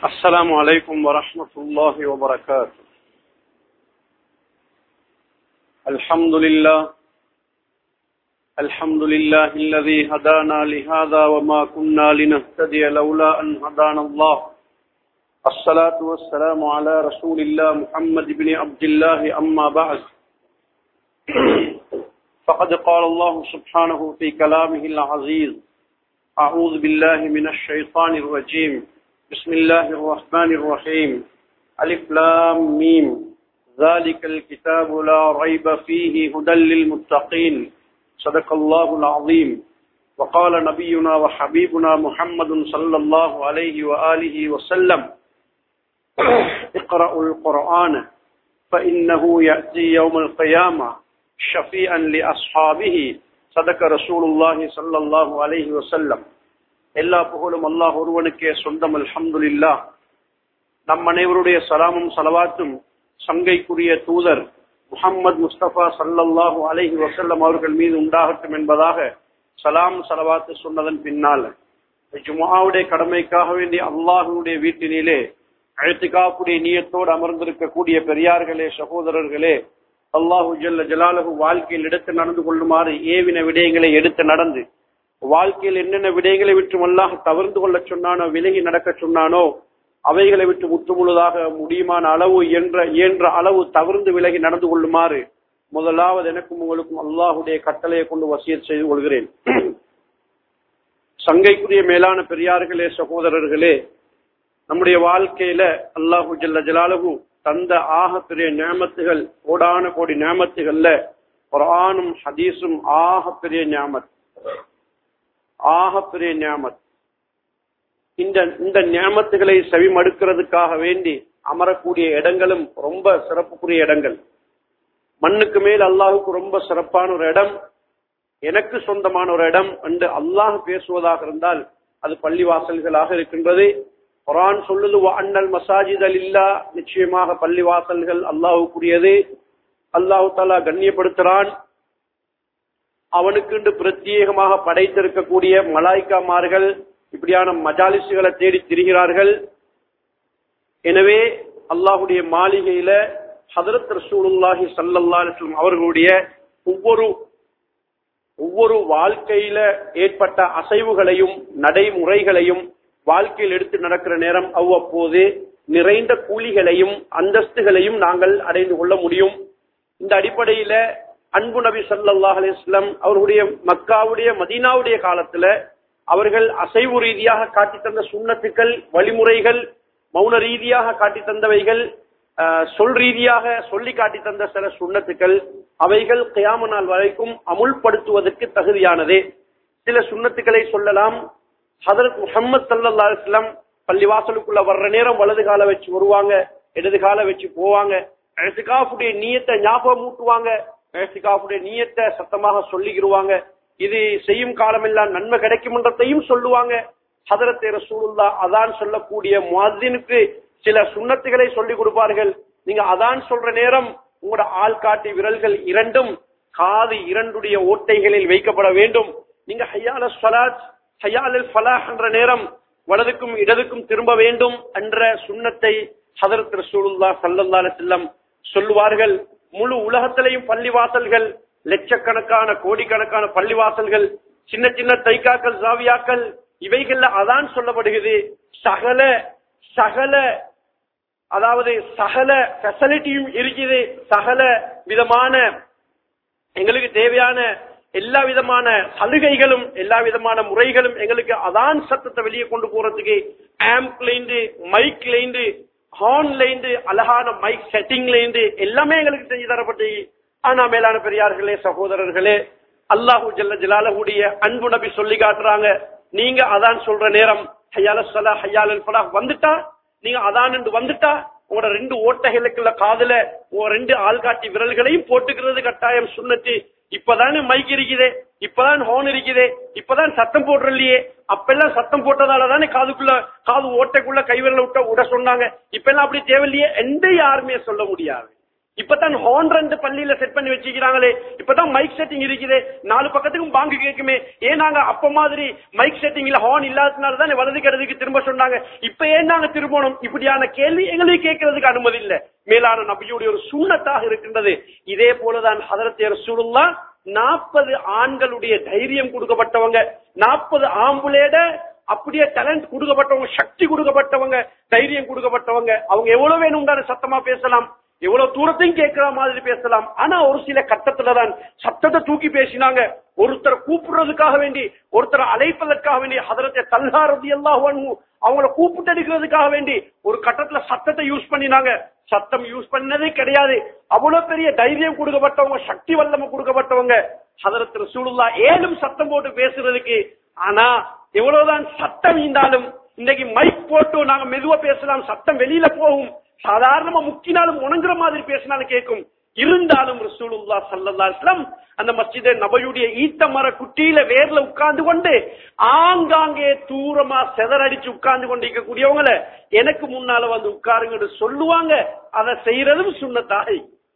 السلام عليكم ورحمة الله وبركاته الحمد لله الحمد لله الذي هدانا لهذا وما كنا لنهتدي لولا أن هدانا الله الصلاة والسلام على رسول الله محمد بن عبد الله أما بعد فقد قال الله سبحانه في كلامه العزيز أعوذ بالله من الشيطان الرجيم بسم الله الرحمن الرحيم ألف لام ميم ذلك الكتاب لا ريب فيه هدى للمتقين صدق الله العظيم وقال نبينا وحبيبنا محمد صلى الله عليه وآله وسلم اقرأوا القرآن فإنه يأتي يوم القيامة شفيعا لأصحابه صدق رسول الله صلى الله عليه وسلم எல்லா புகழும் அல்லாஹ் ஒருவனுக்கே சொந்தம் அல்ஹம்துலில்லா நம் அனைவருடைய சலாமும் சலவாத்தும் சங்கைக்குரிய தூதர் முகம்மது முஸ்தபா சல்லல்லாஹு அலைஹி வசல்லம் அவர்கள் மீது உண்டாகட்டும் என்பதாக சலாம் சலவாத்து சொன்னதன் பின்னால் ஜுமாவுடைய கடமைக்காக வேண்டிய அல்லாஹுடைய வீட்டினிலே அழுத்துக்காப்புடைய நீயத்தோடு அமர்ந்திருக்கக்கூடிய பெரியார்களே சகோதரர்களே அல்லாஹு ஜல்ல ஜலாலகு வாழ்க்கையில் எடுத்து நடந்து கொள்ளுமாறு ஏவின விடயங்களை எடுத்து நடந்து வாழ்க்கையில் என்னென்ன விடயங்களை விட்டு அல்லாஹ் தவிர்ந்து கொள்ள சொன்னானோ விலகி நடக்க சொன்னானோ அவைகளை விட்டு முற்றுமுழுதாக முடியுமான அளவு என்ற இயன்ற அளவு தவிர்ந்து விலகி நடந்து கொள்ளுமாறு முதலாவது எனக்கும் உங்களுக்கும் அல்லாஹுடைய கட்டளையை கொண்டு வசியத் செய்து கொள்கிறேன் சங்கைக்குரிய மேலான பெரியார்களே சகோதரர்களே நம்முடைய வாழ்க்கையில அல்லாஹு ஜல்ல ஜலாலகு தந்த ஆக பெரிய நியமத்துகள் கோடான கோடி நியமத்துகள்ல குரானும் ஹதீஸும் ஆக பெரிய நியாமத் ஆக பெரிய நியாமத் இந்த இந்த நியாமத்துகளை செவிமடுக்கிறதுக்காக வேண்டி அமரக்கூடிய இடங்களும் ரொம்ப சிறப்புக்குரிய இடங்கள் மண்ணுக்கு மேல் அல்லாஹுக்கு ரொம்ப சிறப்பான ஒரு இடம் எனக்கு சொந்தமான ஒரு இடம் என்று அல்லாஹ் பேசுவதாக இருந்தால் அது பள்ளிவாசல்களாக இருக்கின்றது குரான் சொல்லுது அண்ணல் மசாஜித் இல்லா நிச்சயமாக பள்ளிவாசல்கள் அல்லாஹுக்குரியது அல்லாஹு தாலா கண்ணியப்படுத்துறான் அவனுக்கு பிரத்யேகமாக படைத்திருக்கக்கூடிய மலாய்க்காமார்கள் இப்படியான மஜாலிசுகளை தேடி திரிகிறார்கள் எனவே அல்லாஹுடைய மாளிகையில ஹதரத் ரசூலுல்லாஹி சல்லல்லா அலிஸ்லம் அவர்களுடைய ஒவ்வொரு ஒவ்வொரு வாழ்க்கையில ஏற்பட்ட அசைவுகளையும் நடைமுறைகளையும் வாழ்க்கையில் எடுத்து நடக்கிற நேரம் அவ்வப்போது நிறைந்த கூலிகளையும் அந்தஸ்துகளையும் நாங்கள் அடைந்து கொள்ள முடியும் இந்த அடிப்படையில அன்பு நபி சல்லாஹ் அலிஸ்லாம் அவர்களுடைய மக்காவுடைய மதீனாவுடைய காலத்துல அவர்கள் அசைவு ரீதியாக காட்டி தந்த சுண்ணத்துக்கள் வழிமுறைகள் மௌன ரீதியாக காட்டி தந்தவைகள் சொல் ரீதியாக சொல்லி காட்டி தந்த சில சுண்ணத்துக்கள் அவைகள் கியாம நாள் வரைக்கும் அமுல்படுத்துவதற்கு தகுதியானதே சில சுண்ணத்துக்களை சொல்லலாம் ஹதரத் முகமது சல்லா அலிஸ்லாம் பள்ளிவாசலுக்குள்ள வர்ற நேரம் வலது கால வச்சு வருவாங்க இடது கால வச்சு போவாங்க எழுத்துக்காஃபுடைய நீயத்தை ஞாபகம் மூட்டுவாங்க எழுத்துக்காஃபுடைய நீயத்தை சத்தமாக சொல்லிக்கிடுவாங்க இது செய்யும் காலமெல்லாம் நன்மை கிடைக்கும்ன்றதையும் சொல்லுவாங்க ஹதரத்தை ரசூலுல்லா அதான் சொல்லக்கூடிய முவாதினுக்கு சில சுண்ணத்துகளை சொல்லிக் கொடுப்பார்கள் நீங்க அதான் சொல்ற நேரம் உங்களோட ஆள்காட்டி விரல்கள் இரண்டும் காது இரண்டுடைய ஓட்டைகளில் வைக்கப்பட வேண்டும் நீங்க ஹையால சலாத் ஹையாலில் ஃபலாஹ் என்ற நேரம் வலதுக்கும் இடதுக்கும் திரும்ப வேண்டும் என்ற சுண்ணத்தை ஹதரத் ரசூலுல்லா சல்லல்லா செல்லம் சொல்லுவார்கள் முழு உலகத்திலையும் பள்ளிவாசல்கள் லட்சக்கணக்கான கோடிக்கணக்கான பள்ளிவாசல்கள் சின்ன சின்ன தைக்காக்கள் ஜாவியாக்கள் இவைகள்ல அதான் சொல்லப்படுகிறது சகல சகல அதாவது சகல பெசலிட்டியும் இருக்குது சகல விதமான எங்களுக்கு தேவையான எல்லா விதமான சலுகைகளும் எல்லா விதமான முறைகளும் எங்களுக்கு அதான் சத்தத்தை வெளியே கொண்டு போறதுக்கு ஆம்ப்லேந்து மைக்லேந்து ஹார்ன்லேந்து அழகான மைக் செட்டிங்லேந்து எல்லாமே எங்களுக்கு செஞ்சு தரப்பட்டு ஆனா மேலான பெரியார்களே சகோதரர்களே அல்லாஹூ ஜல்ல ஜலாலஹுடைய அன்பு நபி சொல்லி காட்டுறாங்க நீங்க அதான் சொல்ற நேரம் ஹையால சலா ஹையால ஃபலா வந்துட்டா நீங்க அதான் வந்துட்டா உங்களோட ரெண்டு ஓட்டைகளுக்குள்ள காதுல உங்க ரெண்டு ஆள்காட்டி விரல்களையும் போட்டுக்கிறது கட்டாயம் சுண்ணத்து இப்பதானே மைக் இருக்குது இப்பதான் ஹோன் இருக்குது இப்பதான் சத்தம் போடுறலையே அப்பெல்லாம் சத்தம் போட்டதால தானே காதுக்குள்ள காது ஓட்டைக்குள்ள கைவிரல விட்ட விட சொன்னாங்க இப்ப எல்லாம் அப்படி தேவையில்லையே எந்த யாருமே சொல்ல முடியாது இப்பதான் ஹார்ன் ரெண்டு பள்ளியில செட் பண்ணி வச்சிருக்கிறாங்களே இப்பதான் மைக் செட்டிங் இருக்குது நாலு பக்கத்துக்கும் பாங்கு கேட்குமே ஏன் நாங்க அப்ப மாதிரி மைக் செட்டிங் இல்ல ஹார்ன் இல்லாததுனால தான் வலது கருதுக்கு திரும்ப சொன்னாங்க இப்ப ஏன் நாங்க திரும்பணும் இப்படியான கேள்வி எங்களுக்கு கேட்கறதுக்கு அனுமதி இல்ல மேலான நபியுடைய ஒரு சுண்ணத்தாக இருக்கின்றது இதே போலதான் ஹதரத் ரசூலுல்லா நாற்பது ஆண்களுடைய தைரியம் கொடுக்கப்பட்டவங்க நாற்பது ஆம்புலேட அப்படியே டேலண்ட் கொடுக்கப்பட்டவங்க சக்தி கொடுக்கப்பட்டவங்க தைரியம் கொடுக்கப்பட்டவங்க அவங்க எவ்வளவு வேணும்னு சத்தமா பேசலாம் எவ்வளவு தூரத்தையும் கேட்கிற மாதிரி பேசலாம் ஆனா ஒரு சில கட்டத்துல தான் சத்தத்தை தூக்கி பேசினாங்க ஒருத்தரை கூப்பிடுறதுக்காக வேண்டி ஒருத்தரை அழைப்பதற்காக வேண்டி ஹதரத்தை தல்ஹாரதி எல்லாம் அவங்கள கூப்பிட்டு எடுக்கிறதுக்காக வேண்டி ஒரு கட்டத்துல சத்தத்தை யூஸ் பண்ணினாங்க சத்தம் யூஸ் பண்ணதே கிடையாது அவ்வளவு பெரிய தைரியம் கொடுக்கப்பட்டவங்க சக்தி வல்லம கொடுக்கப்பட்டவங்க ஹதரத் ரசூலுல்லா ஏழும் சத்தம் போட்டு பேசுறதுக்கு ஆனா எவ்வளவுதான் சத்தம் இருந்தாலும் இன்னைக்கு மைக் போட்டு நாங்க மெதுவா பேசலாம் சத்தம் வெளியில போகும் சாதாரணமா முக்கினாலும் உணங்குற மாதிரி பேசினாலும் கேட்கும் இருந்தாலும் ரசூலுல்லா ஸல்லல்லாஹு அலைஹி வஸல்லம் அந்த மஸ்ஜித் நபையுடைய ஈத்த மர குட்டியில வேர்ல உட்கார்ந்து கொண்டு ஆங்காங்கே தூரமா செதறடிச்சு உட்கார்ந்து கொண்டிருக்கக்கூடியவங்கள எனக்கு முன்னால வந்து உட்காருங்கன்னு சொல்லுவாங்க அதை செய்யறதும் சுண்ணத்தாய்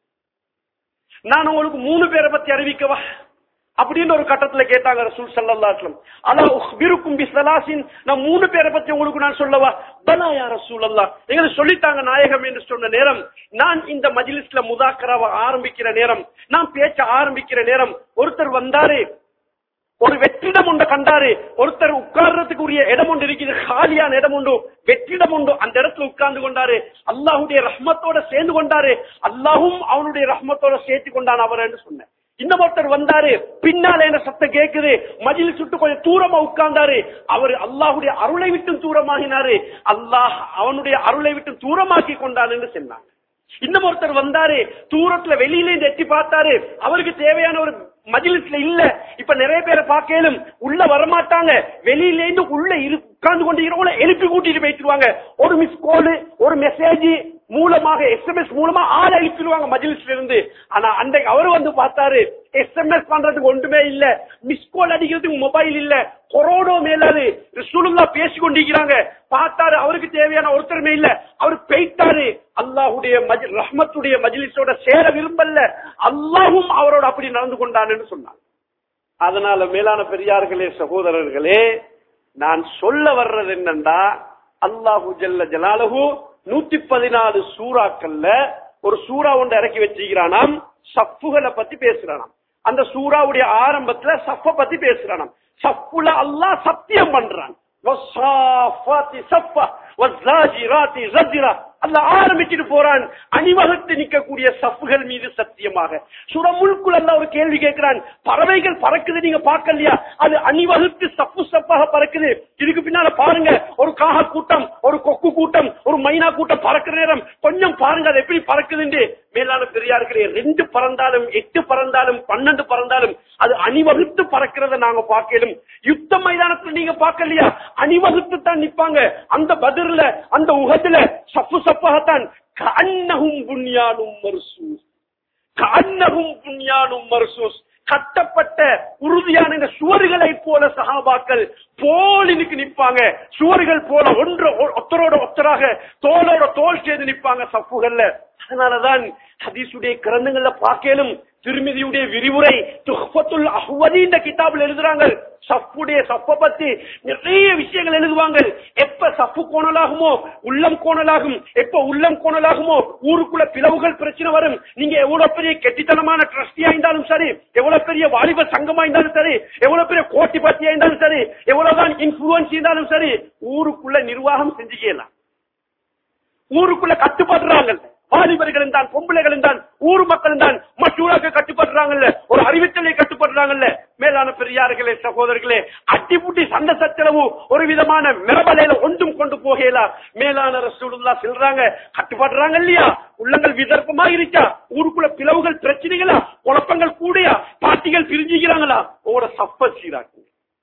நான் உங்களுக்கு மூணு பேரை பத்தி அறிவிக்கவா அப்படின்னு ஒரு கட்டத்துல கேட்டாங்க ரசூல் ஸல்லல்லாஹு அலைஹி வஸல்லம் அலா உக்பிருக்கும் பிஸலாசின் நான் மூணு பேரை பத்தி உங்களுக்கு நான் சொல்லவா பலா யா ரசூலல்லாஹ் எங்களுக்கு சொல்லித்தாங்க நாயகம் என்று சொன்ன நேரம் நான் இந்த மஜ்லிஸ்ல முதாக்கராவை ஆரம்பிக்கிற நேரம் நான் பேச்ச ஆரம்பிக்கிற நேரம் ஒருத்தர் வந்தாரு ஒரு வெற்றிடம் ஒன்று கண்டாரு ஒருத்தர் உட்கார்றதுக்கு உரிய இடம் ஒன்று இருக்குது காலியான இடம் உண்டு வெற்றிடம் உண்டு அந்த இடத்துல உட்கார்ந்து கொண்டாரு அல்லாஹுடைய ரஹ்மத்தோட சேர்ந்து கொண்டாரு அல்லாஹும் அவனுடைய ரஹ்மத்தோட சேர்த்து கொண்டான் அவர் என்று சொன்னேன் இன்னும் ஒருத்தர் வந்தாரு பின்னால என்ன சத்தம் கேக்குது மஜில் சுட்டு கொஞ்சம் தூரமா உட்கார்ந்தாரு அவர் அல்லாஹுடைய அருளை விட்டு தூரமாகினாரு அல்லாஹ் அவனுடைய அருளை விட்டு தூரமாக்கி கொண்டான் என்று சொன்னாங்க இன்னும் ஒருத்தர் வந்தாரு தூரத்துல வெளியில இருந்து எட்டி பார்த்தாரு அவருக்கு தேவையான ஒரு மஜிலிஸ்ல இல்ல இப்ப நிறைய பேரை பார்க்கலும் உள்ள வரமாட்டாங்க வெளியில இருந்து உள்ள இரு உட்கார்ந்து கொண்டு எழுப்பி கூட்டிட்டு போயிட்டுருவாங்க ஒரு மிஸ் கால் ஒரு மெசேஜ் மூலமாக எஸ்எம்எஸ் மூலமா ஆள் அழிச்சிருவாங்க மஜிலிஸ்ல இருந்து ஆனா அன்றைக்கு அவரு வந்து பார்த்தாரு எஸ்எம்எஸ் பண்றதுக்கு ஒன்றுமே இல்ல மிஸ் கால் அடிக்கிறதுக்கு மொபைல் இல்ல கொரோனா மேலாது சுழுங்கா பேசி கொண்டிருக்கிறாங்க பார்த்தாரு அவருக்கு தேவையான ஒருத்தருமே இல்ல அவர் போயிட்டாரு அல்லாஹுடைய மஜ் ரஹ்மத்துடைய மஜ்லிஸோட சேர விரும்பல அல்லாஹும் அவரோட அப்படி நடந்து கொண்டான்னு சொன்னாங்க அதனால மேலான பெரியார்களே சகோதரர்களே நான் சொல்ல வர்றது என்னண்டா அல்லாஹு ஜல்ல ஜலாலஹு நூத்தி பதினாலு சூறாக்கள்ல ஒரு சூறா ஒன்று இறக்கி வச்சிருக்கிறானாம் சப்புகளை பத்தி பேசுறானாம் அந்த சூறாவுடைய ஆரம்பத்துல சஃப பத்தி பேசுறானாம் சப்புல அல்லாஹ் சத்தியம் பண்றான் வஸ்ஸாஃபாத்தி சஃபா வஸ்ஸாஜிராத்தி ஸஜ்ரா அல்லாஹ் ஆரம்பிச்சிட்டு போறான் அணிவகுத்து நிற்கக்கூடிய சஃப்புகள் மீது சத்தியமாக சுரமுழுக்குள் அல்லாஹ் ஒரு கேள்வி கேட்கிறான் பறவைகள் பறக்குது நீங்க பார்க்கலையா அது அணிவகுத்து சப்பு சப்பாக பறக்குது இதுக்கு பின்னால பாருங்க ஒரு காக கூட்டம் ஒரு கொக்கு கூட்டம் ஒரு மைனா கூட்டம் பறக்கிற நேரம் கொஞ்சம் பாருங்க அது எப்படி பறக்குதுன்னு மேலான பெரியார்களே ரெண்டு பறந்தாலும் எட்டு பறந்தாலும் பன்னெண்டு பறந்தாலும் அது அணிவகுத்து பறக்கிறத நாங்க பார்க்கலும் யுத்த மைதானத்துல நீங்க பார்க்கலையா அணிவகுத்து தான் நிப்பாங்க அந்த பதிர்ல அந்த உகத்துல சப்பு சப்பாகத்தான் கண்ணகும் புண்ணியானும் மருசூஸ் கண்ணகும் புண்ணியானும் மருசூஸ் கட்டப்பட்ட உறுதியான இந்த சுவர்களை போல சகாபாக்கள் போலினுக்கு நிப்பாங்க சுவர்கள் போல ஒன்று ஒத்தரோட ஒத்தராக தோளோட தோல் சேர்ந்து நிப்பாங்க சப்புகள்ல அதனாலதான் ஹதீசுடைய கிரந்தங்கள்ல பார்க்கலும் திருமதியுடைய விரிவுரை துஹ்பத்துல் அஹ்வதி இந்த கிதாபில் எழுதுறாங்க சஃப்புடைய சப்ப பத்தி நிறைய விஷயங்கள் எழுதுவாங்க எப்ப சஃப்பு கோணலாகுமோ உள்ளம் கோணலாகும் எப்ப உள்ளம் கோணலாகுமோ ஊருக்குள்ள பிளவுகள் பிரச்சனை வரும் நீங்க எவ்வளவு பெரிய கெட்டித்தனமான ட்ரஸ்டியா இருந்தாலும் சரி எவ்வளவு பெரிய வாலிப சங்கமா இருந்தாலும் சரி எவ்வளவு பெரிய கோட்டி பத்தியா இருந்தாலும் சரி எவ்வளவுதான் இன்ஃபுளுன்ஸ் இருந்தாலும் சரி ஊருக்குள்ள நிர்வாகம் செஞ்சுக்கலாம் ஊருக்குள்ள கட்டுப்படுறாங்க வாலிபர்களும் தான் பொம்பளைகளும் தான் ஊர் மக்களும் தான் மற்றூராக கட்டுப்படுறாங்கல்ல ஒரு அறிவித்தலை கட்டுப்படுறாங்கல்ல மேலான பெரியார்களே சகோதரர்களே அட்டிப்புட்டி சண்டை சச்சரவு ஒரு விதமான மிரபலையில ஒன்றும் கொண்டு போகலாம் மேலான ரசூலுல்லா சொல்றாங்க கட்டுப்படுறாங்க இல்லையா உள்ளங்கள் விதர்ப்பமா இருக்கா ஊருக்குள்ள பிளவுகள் பிரச்சனைகளா குழப்பங்கள் கூடியா பாட்டிகள் பிரிஞ்சுக்கிறாங்களா உங்களோட சப்ப சீராக்கு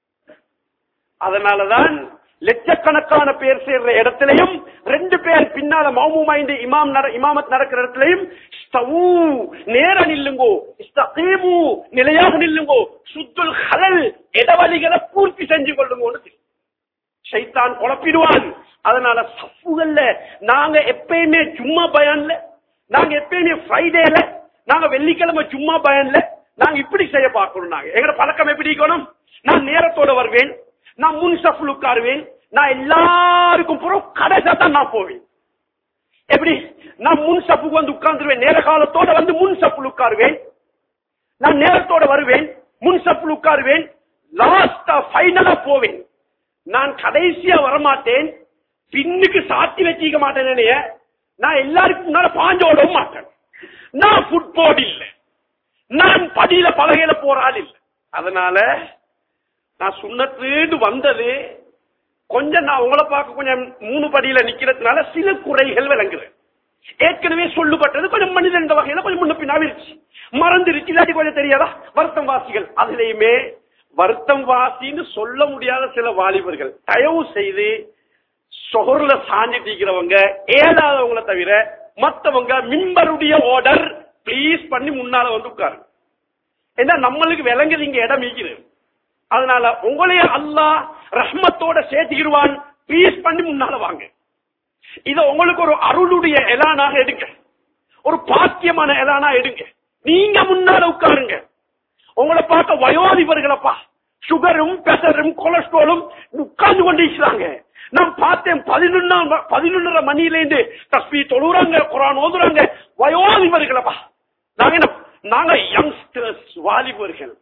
அதனாலதான் லட்சக்கணக்கான பேர் சேர்ற இடத்திலையும் ரெண்டு பேர் பின்னால மௌமுமாய்ந்து இமாம் நட- இமாமத் நடக்கிற இடத்திலையும் ஸ்தவு, நேர நில்லுங்கோ இஸ்தகீமு, நிலையாக நில்லுங்கோ சுத்துல் ஹலல் இடவழிகளை பூர்த்தி செஞ்சு கொள்ளுங்கோன்னு ஷைத்தான் குழப்பிடுவான் அதனால சஃப்புகள்ல நாங்க எப்பயுமே சும்மா பயான்ல நாங்க எப்பயுமே ஃப்ரைடேல நாங்க வெள்ளிக்கிழமை சும்மா பயன்ல நாங்க இப்படி செய்ய பார்க்கணும் நாங்க எங்கட பழக்கம் எப்படி இருக்கணும் நான் நேரத்தோட வருவேன் நான் முன் சஃப்ல உட்காருவேன் நான் எல்லாருக்கும் புறம் கடைசா தான் நான் போவேன் எப்படி நான் முன் சப்புக்கு வந்து உட்கார்ந்துருவேன் நேர காலத்தோட வந்து முன் சப்புல உட்காருவேன் நான் நேரத்தோட வருவேன் முன் சப்புல உட்காருவேன் லாஸ்டா ஃபைனலா போவேன் நான் கடைசியா வரமாட்டேன் பின்னுக்கு சாத்தி வச்சிக்க மாட்டேன் என்னைய. நான் எல்லாருக்கும் முன்னால பாஞ்சோடவும் மாட்டேன் நான் ஃபுட்போர்ட் இல்ல நான் படியில பலகையில போற ஆள் இல்ல அதனால நான் சுண்ணத்துன்னு வந்தது கொஞ்சம் நான் உங்களை பார்க்க கொஞ்சம் மூணு படியில நிக்கிறதுனால சில குறைகள் விளங்குறேன் ஏற்கனவே சொல்லப்பட்டது கொஞ்சம் மனிதன் இந்த வகையில கொஞ்சம் முன்ன பின்னாவிருச்சு மறந்துருச்சு இல்லாட்டி கொஞ்சம் தெரியாதா வருத்தம் வாசிகள் அதுலயுமே வருத்தம் வாசின்னு சொல்ல முடியாத சில வாலிபர்கள் தயவு செய்து சொகர்ல சாஞ்சிட்டு இருக்கிறவங்க ஏழாதவங்களை தவிர மத்தவங்க மின்பருடைய ஆர்டர் ப்ளீஸ் பண்ணி முன்னால வந்து உட்காருங்க ஏன்னா நம்மளுக்கு விளங்குது இங்க இடம் இருக்குது அதனால உங்களையே அல்லாஹ் ரஹ்மத்தோட சேர்த்துக்கிடுவான் ப்ளீஸ் பண்ணி முன்னால வாங்க இத உங்களுக்கு ஒரு அருளுடைய எலானாக எடுங்க ஒரு பாக்கியமான எலானா எடுங்க நீங்க முன்னால உட்காருங்க உங்களை பார்க்க வயோதிபர்களப்பா சுகரும் பிரஷரும் கொலஸ்ட்ராலும் உட்கார்ந்து கொண்டு இருக்கிறாங்க நான் பார்த்தேன் பதினொன்னாம் பதினொன்னரை மணியிலேருந்து தஸ்பி தொழுறாங்க குரான் ஓதுறாங்க வயோதிபர்களப்பா நாங்க என்ன நாங்க யங்ஸ்டர்ஸ் வாலிபர்கள்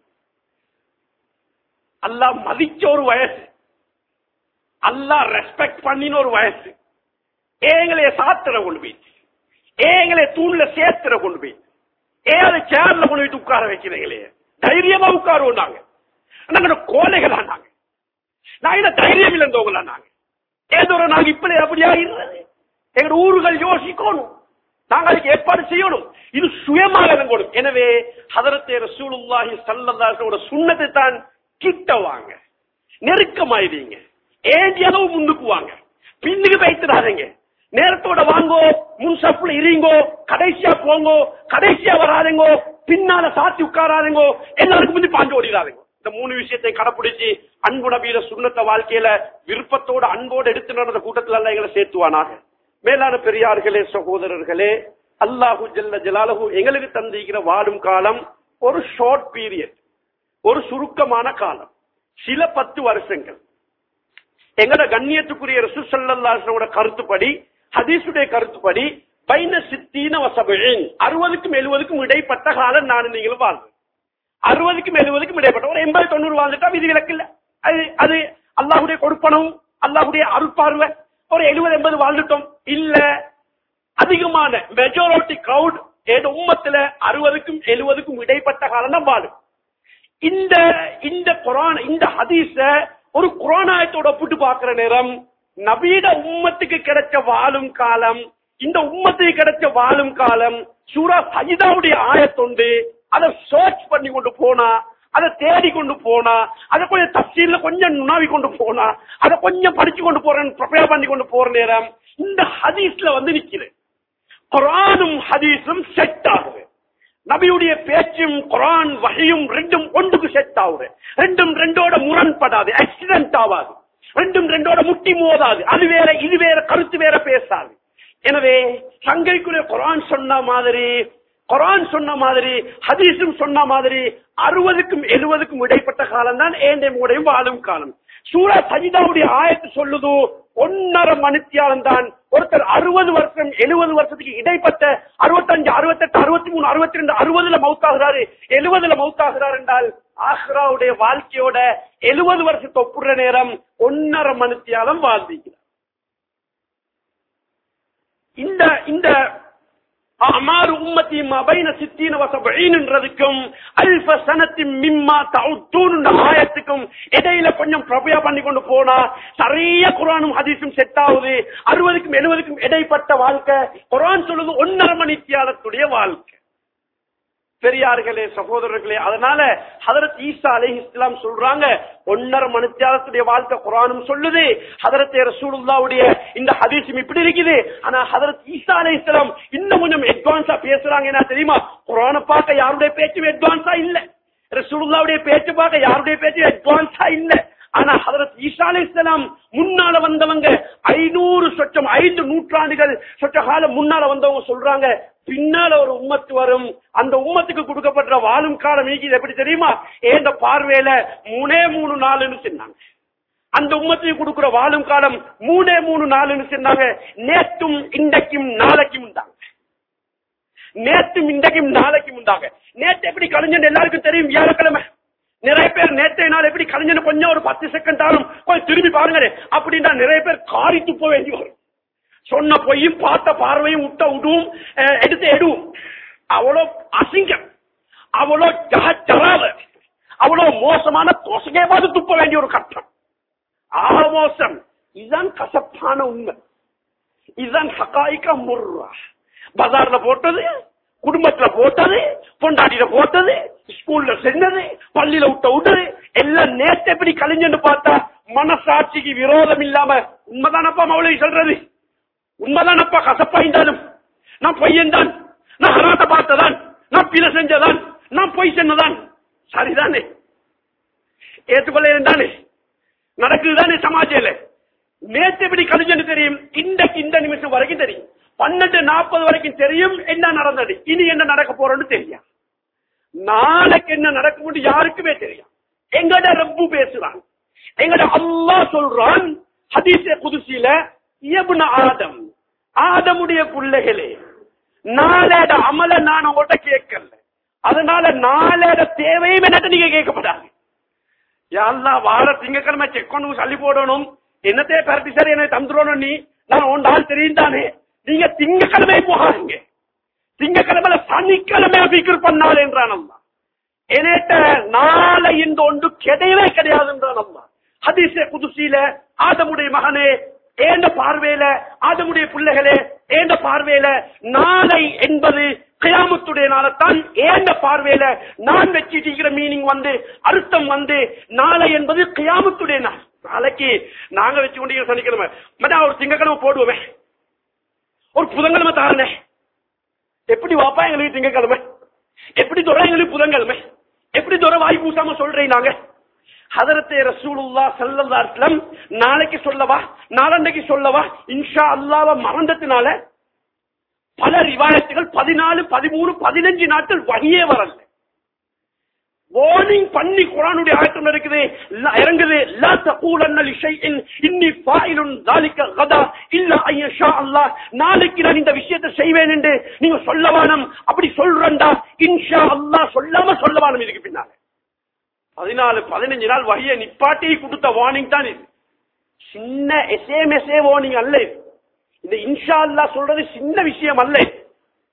அல்லாஹ் மதிச்ச ஒரு வயசு அல்லாஹ் ரெஸ்பெக்ட் பண்ணின ஒரு வயசு ஏங்களைய சாத்திர கொண்டு போயிட்டு ஏங்களைய தூண்ல சேர்த்துற கொண்டு போயிட்டு ஏழு சேர்ல கொண்டு போயிட்டு உட்கார வைக்கிறீங்களே தைரியமா உட்காருவோம் நாங்க நாங்க கோலைகளா நாங்க நான் என்ன தைரியம் இல்லைந்தவங்களா நாங்க ஏதோ ஒரு நாங்க இப்படி அப்படியா இருந்தது எங்க ஊர்கள் யோசிக்கணும் நாங்க அதுக்கு ஏற்பாடு செய்யணும் இது சுயமாக விளங்கணும் எனவே ஹதரத்தே ரசூலுல்லாஹி ஸல்லல்லாஹு சுண்ணத்தை தான் கிட்ட வாங்க நெருக்கமாயிடுங்க ஏண்டி அளவு முன்னுக்கு வாங்க பின்னுக்கு வைத்துடாதீங்க நேரத்தோட வாங்கோ முன் சப்புல இருங்கோ கடைசியா போங்கோ கடைசியா வராதீங்கோ பின்னால சாத்தி உட்காராதீங்கோ எல்லாருக்கும் முந்தி பாஞ்சு ஓடிடாதீங்க இந்த மூணு விஷயத்தை கடைபிடிச்சு அன்பு நபீர சுண்ணத்த வாழ்க்கையில விருப்பத்தோட அன்போடு எடுத்து நடந்த கூட்டத்துல எல்லாம் எங்களை சேர்த்துவானாக மேலான பெரியார்களே சகோதரர்களே அல்லாஹு ஜல்ல ஜலாலஹு எங்களுக்கு தந்திருக்கிற வாழும் காலம் ஒரு ஷார்ட் பீரியட் ஒரு சுருக்கமான காலம் சில பத்து வருஷங்கள் எங்கட கண்ணியத்துக்குரிய ரசூசல்லாசனோட கருத்துப்படி ஹதீசுடைய கருத்துப்படி பைன சித்தீன வசபிழின் அறுபதுக்கும் எழுபதுக்கும் இடைப்பட்ட காலம் நான் நீங்களும் வாழ்ந்து அறுபதுக்கும் எழுபதுக்கும் இடைப்பட்ட ஒரு எண்பது தொண்ணூறு வாழ்ந்துட்டா விதி விலக்கு இல்ல அது அது அல்லாஹுடைய கொடுப்பனும் அல்லாஹுடைய அருள்பார்வை ஒரு எழுபது எண்பது வாழ்ந்துட்டோம் இல்ல அதிகமான மெஜாரிட்டி கிரௌட் ஏதோ உம்மத்துல அறுபதுக்கும் எழுபதுக்கும் இடைப்பட்ட காலம் தான் வாழும் இந்த இந்த குரான் இந்த ஹதீஸ ஒரு குரானாயத்தோட ஒப்பிட்டு பார்க்கிற நேரம் நபீட உம்மத்துக்கு கிடைச்ச வாழும் காலம் இந்த உம்மத்துக்கு கிடைச்ச வாழும் காலம் சூரா சஜிதாவுடைய ஆயத்தொண்டு அதை சர்ச் பண்ணி கொண்டு போனா அதை தேடி கொண்டு போனா அதை கொஞ்சம் தப்சீல்ல கொஞ்சம் நுணாவி கொண்டு போனா அதை கொஞ்சம் படிச்சு கொண்டு போறேன் ப்ரிப்பேர் பண்ணி கொண்டு போற நேரம் இந்த ஹதீஸ்ல வந்து நிக்குது குரானும் ஹதீஸும் செட் ஆகுது நபியுடைய பேச்சும் குரான் வகையும் ரெண்டும் ஒன்றுக்கு செட் ஆகுது ரெண்டும் ரெண்டோட முரண்படாது ஆக்சிடென்ட் ஆகாது ரெண்டும் ரெண்டோட முட்டி மோதாது அது வேற இது வேற கருத்து வேற பேசாது எனவே சங்கைக்குரிய குரான் சொன்ன மாதிரி குரான் சொன்ன மாதிரி ஹதீஸும் சொன்ன மாதிரி அறுபதுக்கும் எழுபதுக்கும் இடைப்பட்ட காலம் தான் ஏண்டை மூடையும் வாழும் காலம் சூரா சஜிதாவுடைய ஆயத்து சொல்லுது ஒன்னரை மணித்தியாலம் தான் ஒருத்தர் அறுபது வருஷம் எழுபது வருஷத்துக்கு இடைப்பட்ட அறுபத்தஞ்சு அறுபத்தெட்டு அறுபத்தி மூணு அறுபத்தி ரெண்டு அறுபதுல மவுத்தாகிறாரு எழுபதுல மவுத்தாகிறார் என்றால் ஆஹ்ராவுடைய வாழ்க்கையோட எழுபது வருஷத்தை ஒப்புற நேரம் ஒன்னரை மணித்தியாலம் வாழ்ந்திருக்கிறார் இந்த இந்த அமாறு உம்மத்தி மபைன சித்தீன வசபீன்றதுக்கும் அல்ஃப சனத்தின் மிம்மா தவுத்தூன் ஆயத்துக்கும் இடையில கொஞ்சம் பிரபயா பண்ணி கொண்டு போனா சரியா குரானும் ஹதீஸும் செட் ஆகுது அறுபதுக்கும் எழுபதுக்கும் இடைப்பட்ட வாழ்க்கை குரான் சொல்லுது ஒன்னரை மணி தியாலத்துடைய வாழ்க்கை பெரியார்களே சகோதரர்களே அதனால ஹதரத் ஈசா அலை இஸ்லாம் சொல்றாங்க ஒன்னரை மணித்தியாலத்துடைய வாழ்க்கை குரானும் சொல்லுது ஹதரத் ரசூலுல்லாவுடைய இந்த ஹதீஸும் இப்படி இருக்குது ஆனா ஹதரத் ஈசா அலை இஸ்லாம் இன்னும் கொஞ்சம் அட்வான்ஸா பேசுறாங்க என்ன தெரியுமா குரானை பார்க்க யாருடைய பேச்சும் அட்வான்ஸா இல்ல ரசூலுல்லாவுடைய பேச்சு பார்க்க யாருடைய பேச்சும் அட்வான்ஸா இல்ல ஆனா ஹதரத் ஈசா அலை இஸ்லாம் முன்னால வந்தவங்க ஐநூறு சொச்சம் ஐந்து நூற்றாண்டுகள் சொச்ச காலம் முன்னால வந்தவங்க சொல்றாங்க பின்னால ஒரு உம்மத்து வரும் அந்த உம்மத்துக்கு கொடுக்கப்பட்ட வாழும் காலம் நீக்கிது எப்படி தெரியுமா ஏந்த பார்வையில மூணே மூணு நாளுன்னு சொன்னாங்க அந்த உம்மத்துக்கு கொடுக்கிற வாழும் காலம் மூணே மூணு நாளுன்னு சொன்னாங்க நேற்றும் இன்றைக்கும் நாளைக்கும் உண்டாங்க நேற்றும் இன்றைக்கும் நாளைக்கும் உண்டாங்க நேற்று எப்படி கலைஞன் எல்லாருக்கும் தெரியும் வியாழக்கிழமை நிறைய பேர் நேற்றைய நாள் எப்படி கலைஞன் கொஞ்சம் ஒரு பத்து செகண்ட் ஆகும் கொஞ்சம் திரும்பி பாருங்க அப்படின்னா நிறைய பேர் காரி துப்ப வேண்டி வரும் சொன்ன பொய்யும் பார்த்த பார்வையும் விட்ட விடுவும் அஹ், எடுத்து எடுவும் அவ்வளோ அசிங்கம் அவ்வளோ ஜக- ஜராவ அவ்வளோ மோசமான தோசையே பார்த்து துப்ப வேண்டிய ஒரு கட்டம் ஆக மோசம் இதுதான் கசப்பான உண்மை இதுதான் ஹகாய்கா முர்ரா பஜார்ல போட்டது குடும்பத்துல போட்டது பொண்டாட்டியில போட்டது ஸ்கூல்ல செஞ்சது பள்ளியில விட்ட விட்டது எல்லாம் நேத்து எப்படி கழிஞ்சுன்னு பார்த்தா மனசாட்சிக்கு விரோதம் இல்லாம உண்மைதானப்பா மௌலவி சொல்றது உண்மைதானப்பா கசப்பாய்ந்தாலும் நான் பொய்யன்தான் நான் ஹராத்த பார்த்ததான் நான் பிழை செஞ்சதான் நான் பொய் சொன்னதான் சரிதானே ஏற்றுக்கொள்ள தானே நடக்குதுதானே சமாஜில நேத்து எப்படி கழிஞ்சு தெரியும் இன்றைக்கு இந்த நிமிஷம் வரைக்கும் தெரியும் பன்னெண்டு நாற்பது வரைக்கும் தெரியும் என்ன நடந்தது இனி என்ன நடக்க போறோம்னு தெரியும் நாளைக்கு என்ன நடக்கும் யாருக்குமே தெரியும் எங்கட ரப்பு பேசுறான் எங்கட அல்லாஹ் சொல்றான் ஹதீஸே குதுசில இயபுன ஆதம் ஆதமுடைய பிள்ளைகளே நாளேட அமல நான் உங்கள்கிட்ட கேட்கல அதனால நாளேட தேவையும் என்னட்ட நீங்க கேட்கப்படாது யாழ்லா வார திங்கக்கிழமை செக் பண்ணு சளி போடணும் என்னத்தையே பரட்டி சரி என்னை தந்துடணும் நீ நான் உன் ஆள் தெரியும் தானே நீங்க திங்கக்கிழமை போகாதீங்க திங்கக்கிழமையில சனிக்கிழமை பிக்கர் பண்ணால் என்றான் அம்மா என்னட்ட நாளை இந்த ஒன்று கிடையவே கிடையாது என்றான் அம்மா ஹதீஸே குதுசியில ஆதமுடைய மகனே ஏண்ட பார்வையில ஆதமுடைய பிள்ளைகளே ஏண்ட பார்வையில நாளை என்பது கியாமத்துடைய நாளைத்தான் ஏண்ட பார்வையில நான் வச்சிருக்கிற மீனிங் வந்து அர்த்தம் வந்து நாளை என்பது கியாமத்துடைய நாள் நாளைக்கு நாங்க வச்சு கொண்டிருக்கிற சனிக்கிழமை மதா ஒரு திங்கக்கிழமை போடுவோமே ஒரு புதன்கிழமை தாரணே எப்படி வாப்பா எங்களுக்கு திங்கக்கிழமை எப்படி துறை எங்களுக்கு புதன்கிழமை எப்படி துறை வாய் பூசாம சொல்றீங்க நாங்க ஹதரத்தே ரசூலுல்லா ஸல்லல்லாஹு அலைஹி வஸல்லம் நாளைக்கு சொல்லவா நாளண்டைக்கு சொல்லவா இன்ஷா அல்லாஹ்வ மறந்ததுனால பல ரிவாயத்துகள் பதினாலு பதிமூணு பதினஞ்சு நாட்கள் வகையே வரல வார்னிங் பண்ணி குரானுடைய ஆயத்தம் இருக்குது ல- இறங்குது லா தகூலன்ன லிஷைஇன் இன்னி ஃபாயிலுன் ذلك غدا இல்ல ஐ ஷா அல்லாஹ் நாளைக்கு நான் இந்த விஷயத்தை செய்வேன் என்று நீங்க சொல்லவானம் அப்படி சொல்றண்டா இன்ஷா அல்லாஹ் சொல்லாம சொல்லவானம் இதுக்கு பின்னால பதினாலு பதினஞ்சு நாள் வகையை நிப்பாட்டி கொடுத்த வார்னிங் தான் இது சின்ன எஸ்ஏமெஸ்ஏ வார்னிங் அல்ல இது இந்த இன்ஷா அல்லாஹ் சொல்றது சின்ன விஷயம் அல்ல இது.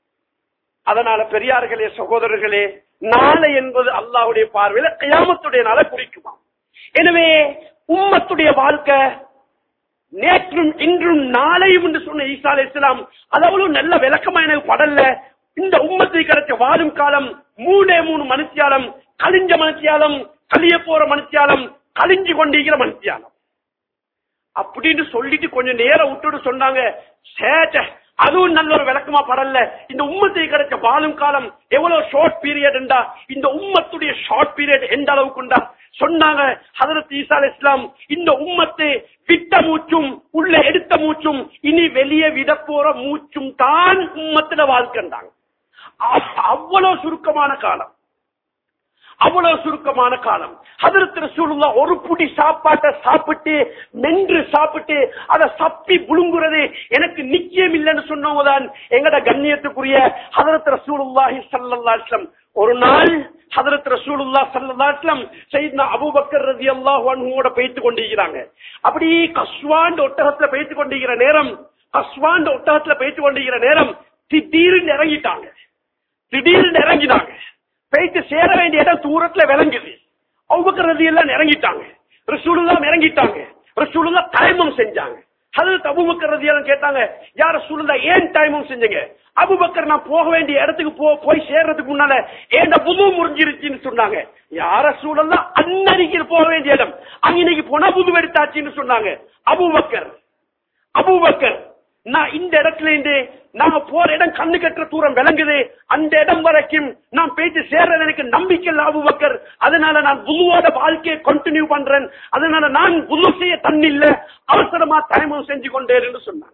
அதனால பெரியார்களே சகோதரர்களே நாளை என்பது அல்லாஹ்வுடைய பார்வையில கியாமத்துடைய நாளை குறிக்குமா எனவே உம்மத்துடைய வாழ்க்கை நேற்றும் இன்றும் நாளையும் என்று சொன்ன ஈசா அலை இஸ்லாம் அது அவ்வளவு நல்ல விளக்கமா எனக்கு படல இந்த உம்மத்தை கிடைச்ச வாழும் காலம் மூணே மூணு மனுஷியாலம் கலிஞ்ச மனுஷியாலம் கலிய போற மனுஷியாலம் கலிஞ்சு கொண்டிருக்கிற மனுஷியாலம் அப்படின்னு சொல்லிட்டு கொஞ்சம் நேரம் விட்டுட்டு சொன்னாங்க சேச்ச அதுவும் நல்ல ஒரு விளக்கமா படல இந்த உம்மத்தை கிடைச்ச வாழும் காலம் எவ்வளவு ஷார்ட் பீரியட் என்றா இந்த உம்மத்துடைய ஷார்ட் பீரியட் எந்த அளவுக்குண்டா சொன்னாங்க ஹதரத் ஈசா அலைஹிஸ் இஸ்லாம் இந்த உம்மத்தை விட்ட மூச்சும் உள்ள எடுத்த மூச்சும் இனி வெளியே விட போற மூச்சும் தான் உம்மத்துல வாழ்க்கைண்டாங்க அவ்- அவ்வளவு சுருக்கமான காலம் அவ்வளவு சுருக்கமான காலம் ஹதரத் ரசூலுல்லாஹ் ஒரு புடி சாப்பாட்டை சாப்பிட்டு மென்று சாப்பிட்டு அதை சப்பி புழுங்குறது எனக்கு நிச்சயம் இல்லைன்னு சொன்னவங்கதான் எங்கட கண்ணியத்துக்குரிய ஹதரத் ரசூலுல்லாஹி ஸல்லல்லாஹு அலைஹி வஸல்லம் ஒரு நாள் ஹதரத் ரசூலுல்லாஹ் ஸல்லல்லாஹு அலைஹி வஸல்லம் சையத்னா அபூபக்கர் ரலியல்லாஹு அன்ஹுவோட பேய்த்து கொண்டிருக்கிறாங்க அப்படி கஸ்வாண்ட் ஒட்டகத்துல பேய்த்து கொண்டிருக்கிற நேரம் கஸ்வாண்ட் ஒட்டகத்துல பேய்த்து கொண்டிருக்கிற நேரம் திடீர்னு இறங்கிட்டாங்க திடீர்னு இறங்கினாங்க போயிட்டு சேர வேண்டிய இடம் தூரத்துல விளங்குது அவுபக்கர் எல்லாம் இறங்கிட்டாங்க ரசூலுல்லாம் இறங்கிட்டாங்க ரசூலுல்லா டைமும் செஞ்சாங்க ஹதரத் அபூபக்கர் ரதியெல்லாம் கேட்டாங்க யார் ரசூலுல்லா ஏன் டைமும் செஞ்சீங்க அபூபக்கர் நான் போக வேண்டிய இடத்துக்கு போ போய் சேர்றதுக்கு முன்னால ஏண்ட புது முறிஞ்சிருச்சுன்னு சொன்னாங்க யார சூழல்ல அன்னறிக்கு போக வேண்டிய இடம் அங்க இன்னைக்கு போனா புது எடுத்தாச்சுன்னு சொன்னாங்க அபூபக்கர் அபூபக்கர் நான் இந்த இடத்துல இருந்து நாங்க போற இடம் கண்ணு கட்டுற தூரம் விளங்குது அந்த இடம் வரைக்கும் நான் பேச்சு சேர்றது எனக்கு நம்பிக்கை இல்ல அபூபக்கர் அதனால நான் புதுவோட வாழ்க்கையை கண்டினியூ பண்றேன் அதனால நான் புது செய்ய தண்ணி இல்ல அவசரமா தயமம் செஞ்சு கொண்டேன் என்று சொன்னாங்க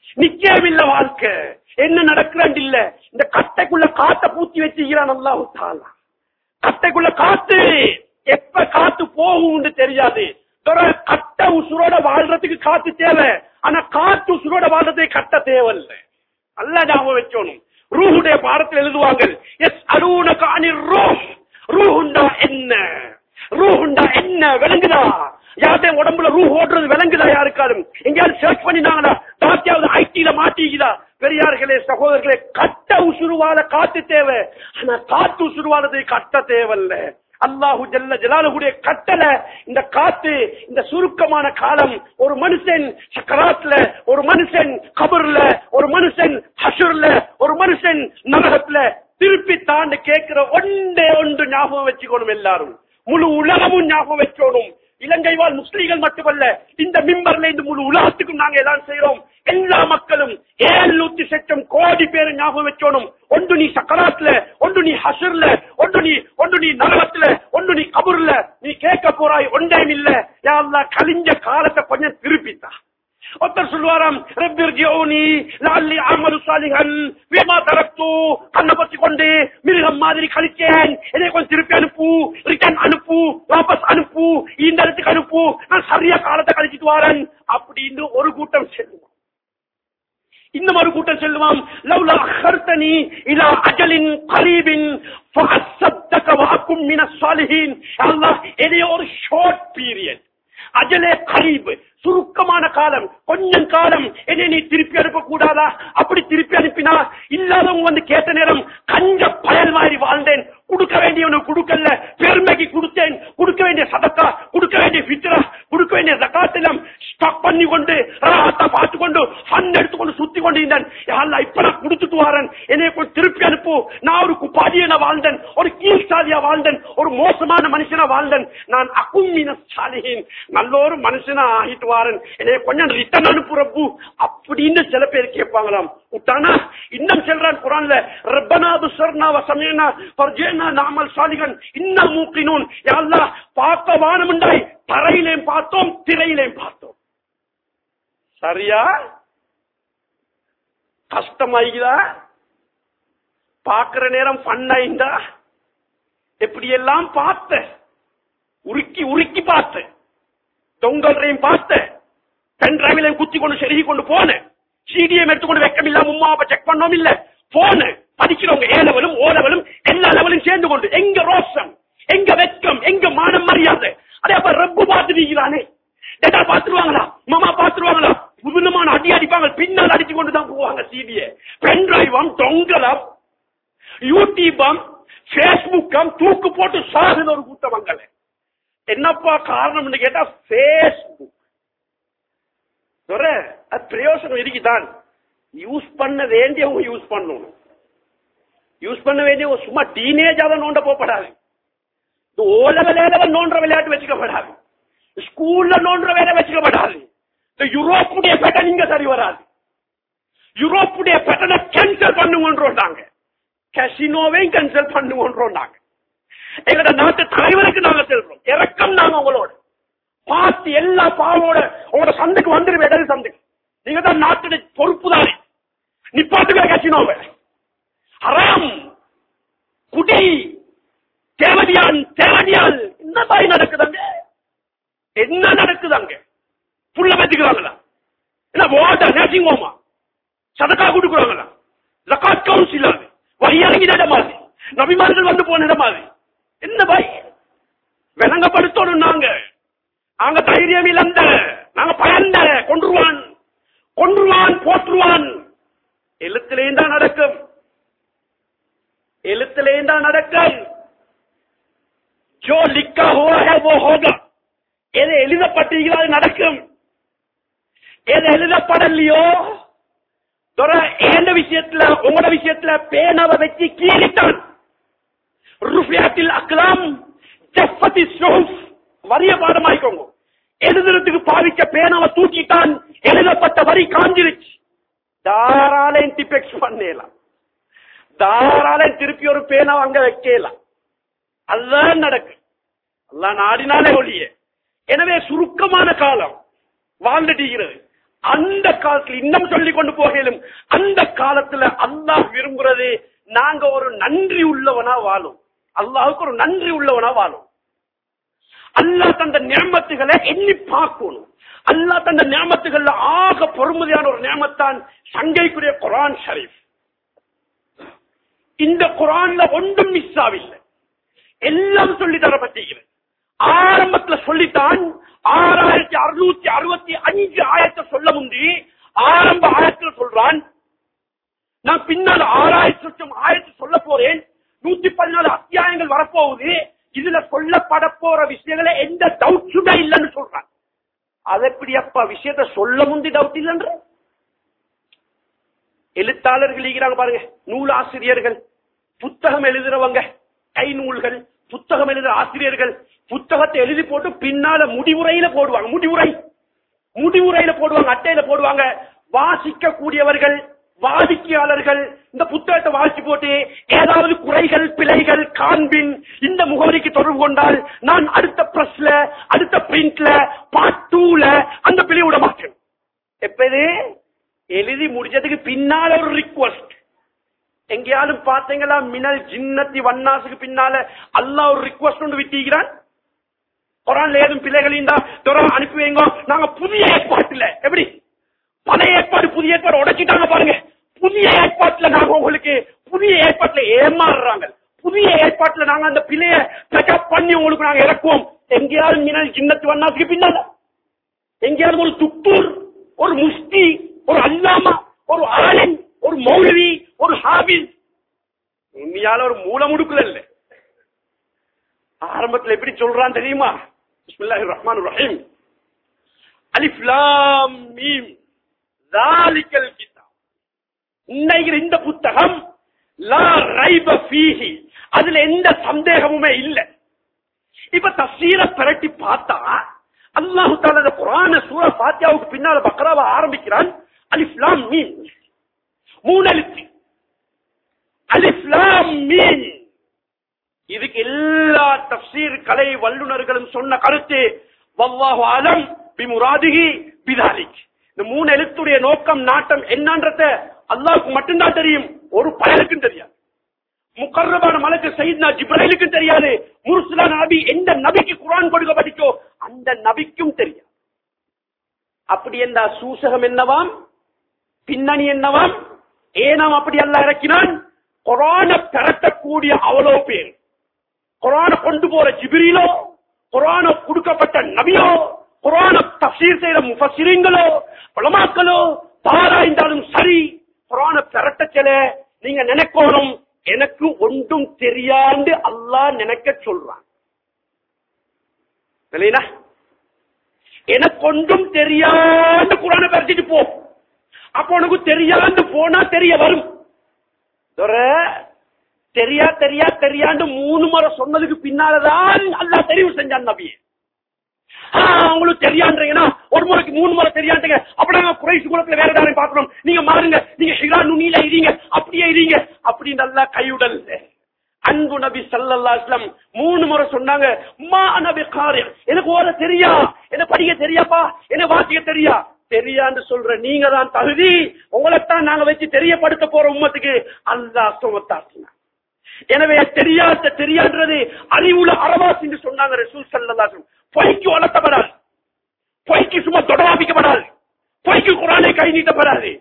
நிச்சயமில்ல வாழ்க்கை என்ன நடக்கிறான் இல்ல இந்த கட்டைக்குள்ள காத்த பூத்தி வச்சுக்கிறான் அல்லாஹு தாலா கட்டைக்குள்ள காத்து எப்ப காத்து போகும்னு தெரியாது தொட கட்ட உசுரோட வாழ்றதுக்கு காத்து தேவை ஆனா காத்து உசுரோட வாழ்றதுக்கு கட்ட தேவையில்ல நல்லா ஞாபகம் வச்சோணும் ரூஹுடைய பாடத்தில் எழுதுவாங்க எஸ் அருணக அனிர் ரூஹ் ரூஹுண்டா என்ன ரூஹுண்டா என்ன விளங்குதா யார்ட்டையும் உடம்புல ரூ ஓடுறது விளங்குதா யாருக்காரும் எங்கேயாவது சர்ச் பண்ணினாங்களா தாத்தியாவது ஐடில மாட்டிக்குதா பெரியார்களே சகோதரர்களே கட்ட உசுருவால காத்து தேவை ஆனா காத்து உசுருவானது கட்ட தேவையில்ல அல்லாஹு ஜல்ல ஜலாலுடைய கட்டளை இந்த காத்து இந்த சுருக்கமான காலம் ஒரு மனுஷன் சக்கராத்துல ஒரு மனுஷன் கபர்ல ஒரு மனுஷன் ஹஷுர்ல ஒரு மனுஷன் நரகத்துல திருப்பி தாண்டு கேட்கிற ஒன்றே ஒன்று ஞாபகம் வச்சுக்கணும் எல்லாரும் முழு உலகமும் ஞாபகம் வச்சோணும் இலங்கை வாழ் முஸ்லீம்கள் மட்டுமல்ல இந்த மிம்பர்ல இந்த முழு உலகத்துக்கும் நாங்க எல்லாம் செய்யறோம் எல்லா மக்களும் ஏழ்நூத்தி சட்டம் கோடி பேரை ஞாபகம் வச்சோணும் ஒன்று நீ சக்கராத்துல ஒன்று நீ ஹசர்ல ஒன்று நீ ஒன்று நீ நரகத்துல ஒன்று நீ கபூர்ல நீ கேட்க போறாய் ஒன்றேம் இல்ல யா அல்லாஹ் கலிஞ்ச காலத்தை கொஞ்சம் திருப்பித்தா ஒருத்தர் சொல்லுவாராம் ரப்பிர்ஜிஊனி லஅல்லி அமலு சாலிஹன் பிமா தரக்து கண்ண பத்தி கொண்டு மிருகம் மாதிரி கழிச்சேன் என்னை கொஞ்சம் திருப்பி அனுப்பு ரிட்டர்ன் அனுப்பு வாபஸ் அனுப்பு இந்த இடத்துக்கு அனுப்பு நான் சரியா காலத்தை கழிச்சிட்டு வரேன் அப்படின்னு ஒரு கூட்டம் செல்லுவான் இன்னும் ஒரு கூட்டம் செல்லுவான் லவ்லா அஹர்தனி இலா அஜலின் கரீபின் ஃபஅஸ்ஸத்தக வஅக்கும் மினஸ் சாலிஹீன் அல்லாஹ் இதே ஒரு ஷார்ட் பீரியட் அஜலே கரீப் சுருக்கமான காலம் கொஞ்சம் காலம் என்னை நீ திருப்பி அனுப்ப கூடாதா அப்படி திருப்பி அனுப்பினா இல்லாதவங்க வந்து கேட்ட நேரம் கஞ்ச பயல் மாதிரி வாழ்ந்தேன் கொடுக்க வேண்டியவனுக்கு கொடுக்கல பெருமைக்கு கொடுத்தேன் கொடுக்க வேண்டிய சதக்கா கொடுக்க வேண்டிய ஃபித்ரா கொடுக்க வேண்டிய ஜகாத்தெல்லாம் ஸ்டாக் பண்ணி கொண்டு ராத்தா பார்த்து கொண்டு ஃபன் எடுத்துக்கொண்டு சுத்தி கொண்டு இருந்தேன் யாழ்லா இப்ப நான் கொடுத்துட்டு வரேன் என்னை கொஞ்சம் திருப்பி அனுப்பு நான் ஒரு குப்பாதியனா வாழ்ந்தேன் ஒரு கீழ்சாதியா வாழ்ந்தேன் ஒரு மோசமான மனுஷனா வாழ்ந்தேன் நான் அகுமின சாலிஹின் நல்ல ஒரு மனுஷனா ஆகிட்டு வாரன் என்னை கொஞ்சம் ரிட்டர்ன் அனுப்பு ரப்பு அப்படின்னு சில பேர் கேட்பாங்களாம் விட்டானா இன்னும் சொல்றான் குரான்ல ரப்பனா துசர்னா வசமேனா பர்ஜேனா நாமல் சாலிகன் இன்னும் மூக்கினூன் யாழ்லா பார்க்க வானமுண்டாய் தரையிலேயும் பார்த்தோம் திரையிலேயும் பார்த்தோம் சரியா கஷ்டமாயிதா பாக்குற நேரம் பண்ணாயிந்தா எப்படியெல்லாம் பார்த்த உருக்கி உருக்கி பார்த்த தொங்கல்றையும் பார்த்த பென் டிரைவிலையும் குத்தி கொண்டு செருகி கொண்டு போனேன் சிடிஎம் எடுத்துக்கொண்டு வெக்கம் இல்லாம உமாவை செக் பண்ணோம் இல்ல போனேன் படிக்கிறவங்க ஏ லெவலும் ஓ லெவலும் எல்லா லெவலும் சேர்ந்து கொண்டு எங்க ரோஷம் எங்க வெக்கம் எங்க மானம் மரியாதை அதே அப்ப ரப்பு பார்த்துட்டீங்களானே டேட்டா பாத்துருவாங்களா மாமா பாத்துருவாங்களா புதுனமான அடி அடிப்பாங்க பின்னால் அடிச்சு கொண்டு தான் போவாங்க சிடிஏ பென் டிரைவம் தொங்கலம் யூடியூபம் பேஸ்புக்கம் தூக்கு போட்டு சாகுது ஒரு கூட்டமங்கல என்னப்பா காரணம்னு கேட்டா பேஸ்புக் அது பிரயோசனம் இருக்குதான் யூஸ் பண்ண வேண்டியவங்க யூஸ் பண்ணணும் யூஸ் பண்ண வேண்டியவங்க சும்மா டீனேஜாக நோண்ட போகப்படாது இந்த ஓல விளையாட நோன்ற விளையாட்டு வச்சுக்கப்படாது ஸ்கூல்ல நோன்ற வேலை வச்சுக்கப்படாது இந்த யூரோப்புடைய பேட்டர்ன் இங்க சரி வராது யூரோப்புடைய பேட்டர்னை கேன்சல் பண்ணுங்கன்றோண்டாங்க கசினோவையும் கேன்சல் பண்ணுங்கன்றோண்டாங்க எங்களோட நாட்டு தலைவருக்கு நாங்க செல்றோம் இறக்கம் நாங்க உங்களோட பார்த்து எல்லா பாவோட உங்களோட சந்தைக்கு வந்துருவே இடது சந்தைக்கு நீங்க தான் நாட்டுடைய பொறுப்பு தானே நிப்பாட்டுக்கிற கசினோவை ஹராம் குடி தேவடியான் தேவடியால் என்ன தாய் நடக்குதாங்க என்ன நடக்குதாங்க புள்ள வச்சுக்கிறாங்களா என்ன வாட்டா நர்சிங் ஹோமா சதக்கா கொடுக்குறாங்களா ஜகாத் கவுன்சில் அது வழி இறங்கின இடம் அது நபிமார்கள் வந்து போன இடம் அது என்ன பாய் விளங்கப்படுத்தணும் நாங்க நாங்க தைரியம் இழந்த நாங்க பயந்த கொன்றுவான் கொன்றுவான் போற்றுவான் எழுத்திலேயும் தான் நடக்கும் எழுத்திலேயும் தான் நடக்கும் ஜோ லிக்கா ஹோ ஹே வோ ஹோகா எது எழுதப்பட்டீங்களோ அது நடக்கும் எது எழுதப்படலையோ தொர எந்த விஷயத்துல உங்களோட விஷயத்துல பேனாவை வச்சு கீறிட்டான் ருஃபியாத்தில் அக்லாம் ஜஃபத்தி ஷோஃப் வரிய பாடமாய்க்கோங்க எழுதுறதுக்கு பாவிக்க பேனாவை தூக்கிட்டான் எழுதப்பட்ட வரி காஞ்சிருச்சு தாராளையும் டிபெக்ஸ் பண்ணலாம் தாராளையும் திருப்பி ஒரு பேனாவை அங்க வைக்கலாம் அதுதான் நடக்கு எல்லாம் நாடினாலே ஒழிய எனவே சுருக்கமான காலம் வாழ்ந்துட்டீங்கிறது அந்த காலத்துல இன்னும் சொல்லி கொண்டு போகலும் அந்த காலத்துல அல்லாஹ் விரும்புறது நாங்க ஒரு நன்றி உள்ளவனா வாழும் அல்லாஹுக்கு ஒரு நன்றி உள்ளவனா வாழும் அல்லாஹ் தந்த நியமத்துகளை எண்ணி பார்க்கணும் அல்லாஹ் தந்த நியமத்துகள்ல ஆக பொறுமதியான ஒரு நியமத்தான் சங்கைக்குரிய குரான் ஷரீஃப் இந்த குரான்ல ஒன்றும் மிஸ் ஆவில்லை எல்லாம் சொல்லி தரப்பட்டிருக்கிறது ஆரம்பத்துல சொல்லித்தான் ஆறாயிரத்தி அறுநூத்தி அறுபத்தி அஞ்சு ஆயிரத்தை சொல்ல முந்தி ஆரம்ப ஆயிரத்தில் சொல்றான் நான் பின்னால் ஆறாயிரத்தி லட்சம் ஆயிரத்தி சொல்ல போறேன் நூத்தி பதினாலு அத்தியாயங்கள் வரப்போகுது இதுல சொல்லப்பட போற விஷயங்கள எந்த டவுட்ஸுமே இல்லைன்னு சொல்றான் அது எப்படி அப்பா விஷயத்த சொல்ல முந்தி டவுட் இல்லைன்ற எழுத்தாளர்கள் இருக்கிறாங்க பாருங்க நூலாசிரியர்கள் புத்தகம் எழுதுறவங்க கை நூல்கள் புத்தகம் எழுதுற ஆசிரியர்கள் புத்தகத்தை எழுதி போட்டு பின்னால முடிவுரையில போடுவாங்க முடிவுரை முடிவுரையில போடுவாங்க அட்டையில போடுவாங்க வாசிக்க கூடியவர்கள் வாடிக்கையாளர்கள் இந்த புத்தகத்தை வாசிச்சு போட்டு ஏதாவது குறைகள் பிழைகள் காண்பின் இந்த முகவரிக்கு தொடர்பு கொண்டால் நான் அடுத்த பிரஸ்ல அடுத்த பிரிண்ட்ல பார்ட் டூல அந்த பிழை விட மாட்டேன் எப்ப இது எழுதி முடிஞ்சதுக்கு பின்னால ஒரு ரிக்வஸ்ட் எங்கேயாலும் பாத்தீங்களா மினல் ஜின்னத்தி வண்ணாசுக்கு பின்னால அல்லாஹ் ஒரு ரிக்வஸ்ட் ஒன்று விட்டிக்கிறான் குரான்ல ஏதும் பிள்ளைகள் இருந்தா துறை அனுப்பி வைங்க நாங்க புதிய ஏற்பாட்டுல எப்படி பழைய ஏற்பாடு புதிய ஏற்பாடு உடைச்சிட்டாங்க பாருங்க புதிய ஏற்பாட்டுல நாங்க உங்களுக்கு புதிய ஏற்பாட்டுல ஏமாறுறாங்க புதிய ஏற்பாட்டுல நாங்க அந்த பிள்ளைய செக்அப் பண்ணி உங்களுக்கு நாங்க இறக்குவோம் எங்கேயாவது மினல் ஜின்னத்து வண்ணாசுக்கு பின்னால எங்கேயாவது ஒரு துத்தூர் ஒரு முஸ்தி ஒரு அல்லாமா ஒரு ஆலிம் ஒரு மௌலவி ஒரு ஹாபிஸ் உண்மையால ஒரு மூல முடுக்கல இல்ல ஆரம்பத்துல எப்படி சொல்றான் தெரியுமா பிஸ்மில்லாஹிர் ரஹ்மானிர் ரஹீம் அலிஃப் லாம் மீம் ذالிகல் கிதாப் இன்னைக்கு இந்த புத்தகம் லா ரைப ஃபீஹி அதுல எந்த சந்தேகமுமே இல்ல இப்ப தஃசீர பிரட்டி பார்த்தா அல்லாஹு தஆலா இந்த குர்ஆன சூரா ஃபாத்தியாவுக்கு பின்னால பக்ராவை ஆரம்பிக்கிறான் அலிஃப் லாம் மீம் மூணு எழுத்து அலிஃப் லாம் மீம் இதுக்கு எல்லா தப்சீர் கலை வல்லுநர்களும் சொன்ன கருத்து வல்லாஹு அலம் பிமுராதிகி பிதாலிக் இந்த மூணு எழுத்துடைய நோக்கம் நாட்டம் என்னன்றத அல்லாஹ்வுக்கு மட்டும்தான் தெரியும் ஒரு பயலுக்கும் தெரியாது முக்கர்ரபான மலக்கு சைத்னா ஜிப்ரைலுக்கும் தெரியாது முர்சலா நபி எந்த நபிக்கு குர்ஆன் கொடுக்கப்பட்டிச்சோ அந்த நபிக்கும் தெரியாது அப்படி என்ற சூசகம் என்னவாம் பின்னணி என்னவாம் ஏனாம் அப்படி அல்ல இறக்கினான் குரான திரட்டக்கூடிய அவ்வளவு பேர் குரான கொண்டு போற ஜிபிரிலோ குரான கொடுக்கப்பட்ட நபியோ குரான தப்சீர் செய்த முஃபசிரிங்களோ உலமாக்களோ பாராய்ந்தாலும் சரி குரான திரட்ட சில நீங்க நினைக்கணும் எனக்கு ஒன்றும் தெரியாண்டு அல்லாஹ் நினைக்க சொல்றான் இல்லையா எனக்கு ஒன்றும் தெரியாண்டு குரான பறிச்சிட்டு போ அப்ப உனக்கு தெரியாண்டு போனா தெரிய வரும் துரை, தெரியா தெரியா தெரியாண்டு மூணு முறை சொன்னதுக்கு பின்னாலதான் அல்லாஹ் தெரிவு செஞ்சான் நபியை ஆ, உங்களுக்கு தெரியான்றீங்கன்னா ஒரு முறைக்கு மூணு முறை தெரியாண்டுங்க அப்ப நாங்க குறைசி குலத்துல வேற யாரையும் பார்க்கணும் நீங்க மாறுங்க நீங்க ஹிரா நுனியில இருங்க அப்படியே இருங்க அப்படி நல்லா கையுடல் அன்பு நபி ஸல்லல்லாஹு அலைஹி வஸல்லம் மூணு முறை சொன்னாங்க மா நபி காரி எனக்கு ஓர தெரியா என்ன படிக்க தெரியாப்பா என்ன வாசிக்க தெரியா தெரியான்னு சொல்ற நீங்க தான் தகுதி உங்களைத்தான் நாங்க வச்சு தெரியப்படுத்த போற உம்மத்துக்கு அல்லாஹ் சுமத்தாக்கினார் எனவே தெரியாத தெரியான்றது அறிவுல அரவாஸ் என்று சொன்னாங்க ரசூல் ஸல்லல்லாஹு அலைஹி வஸல்லம் பொய்க்கு வளர்த்தப்படாது பொய்க்கு சும்மா தொடராபிக்கப்படாது பொய்க்கு குரானை கை நீட்டப்படாது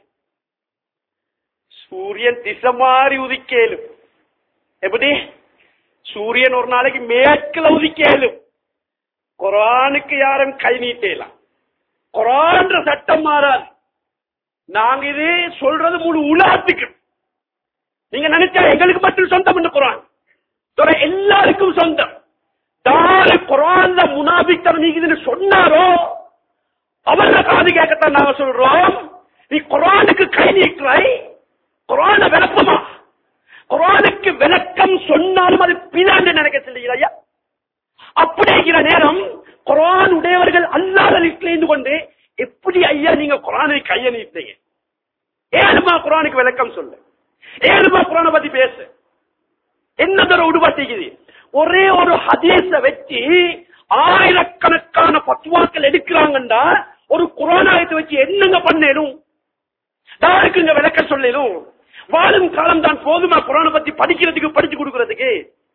சூரியன் திசை மாறி உதிக்கேலும் எப்படி சூரியன் ஒரு நாளைக்கு மேற்குல உதிக்கேலும் குரானுக்கு யாரும் கை நீட்டலாம் குரான்ற சட்டம் மாறாது நாங்க இது சொல்றது முழு உலகத்துக்கு நீங்க நினைச்சா எங்களுக்கு மட்டும் சொந்தம் என்று குரான் தொட எல்லாருக்கும் சொந்தம் தாரு குரான்ல முனாபித்தம் நீங்க சொன்னாரோ அவர காது கேட்கத்தான் நாங்க சொல்றோம் நீ குரானுக்கு கை நீட்டுறாய் குரான விளப்பமா குரானுக்கு விளக்கம் சொன்னாலும் அது பினாண்டு நினைக்க சொல்லுகிறாயா அப்படிங்கிற நேரம் குரான் உடையவர்கள் அல்லாத லிஸ்ட்ல இருந்து கொண்டு எப்படி ஐயா நீங்க குரானை கைய நீட்டீங்க ஏழுமா குரானுக்கு விளக்கம் சொல்லு ஏழுமா குரானை பத்தி பேசு என்ன தர உடுபட்டிக்குது ஒரே ஒரு ஹதீஸ வச்சு ஆயிரக்கணக்கான பத்துவாக்கள் எடுக்கிறாங்கன்னா ஒரு குரானாயத்தை வச்சு என்னங்க பண்ணேனும் யாருக்குங்க விளக்க சொல்லணும் வாழும் காலம் தான் போதுமா குரானை பத்தி படிக்கிறதுக்கு படிச்சு கொடுக்கறதுக்கு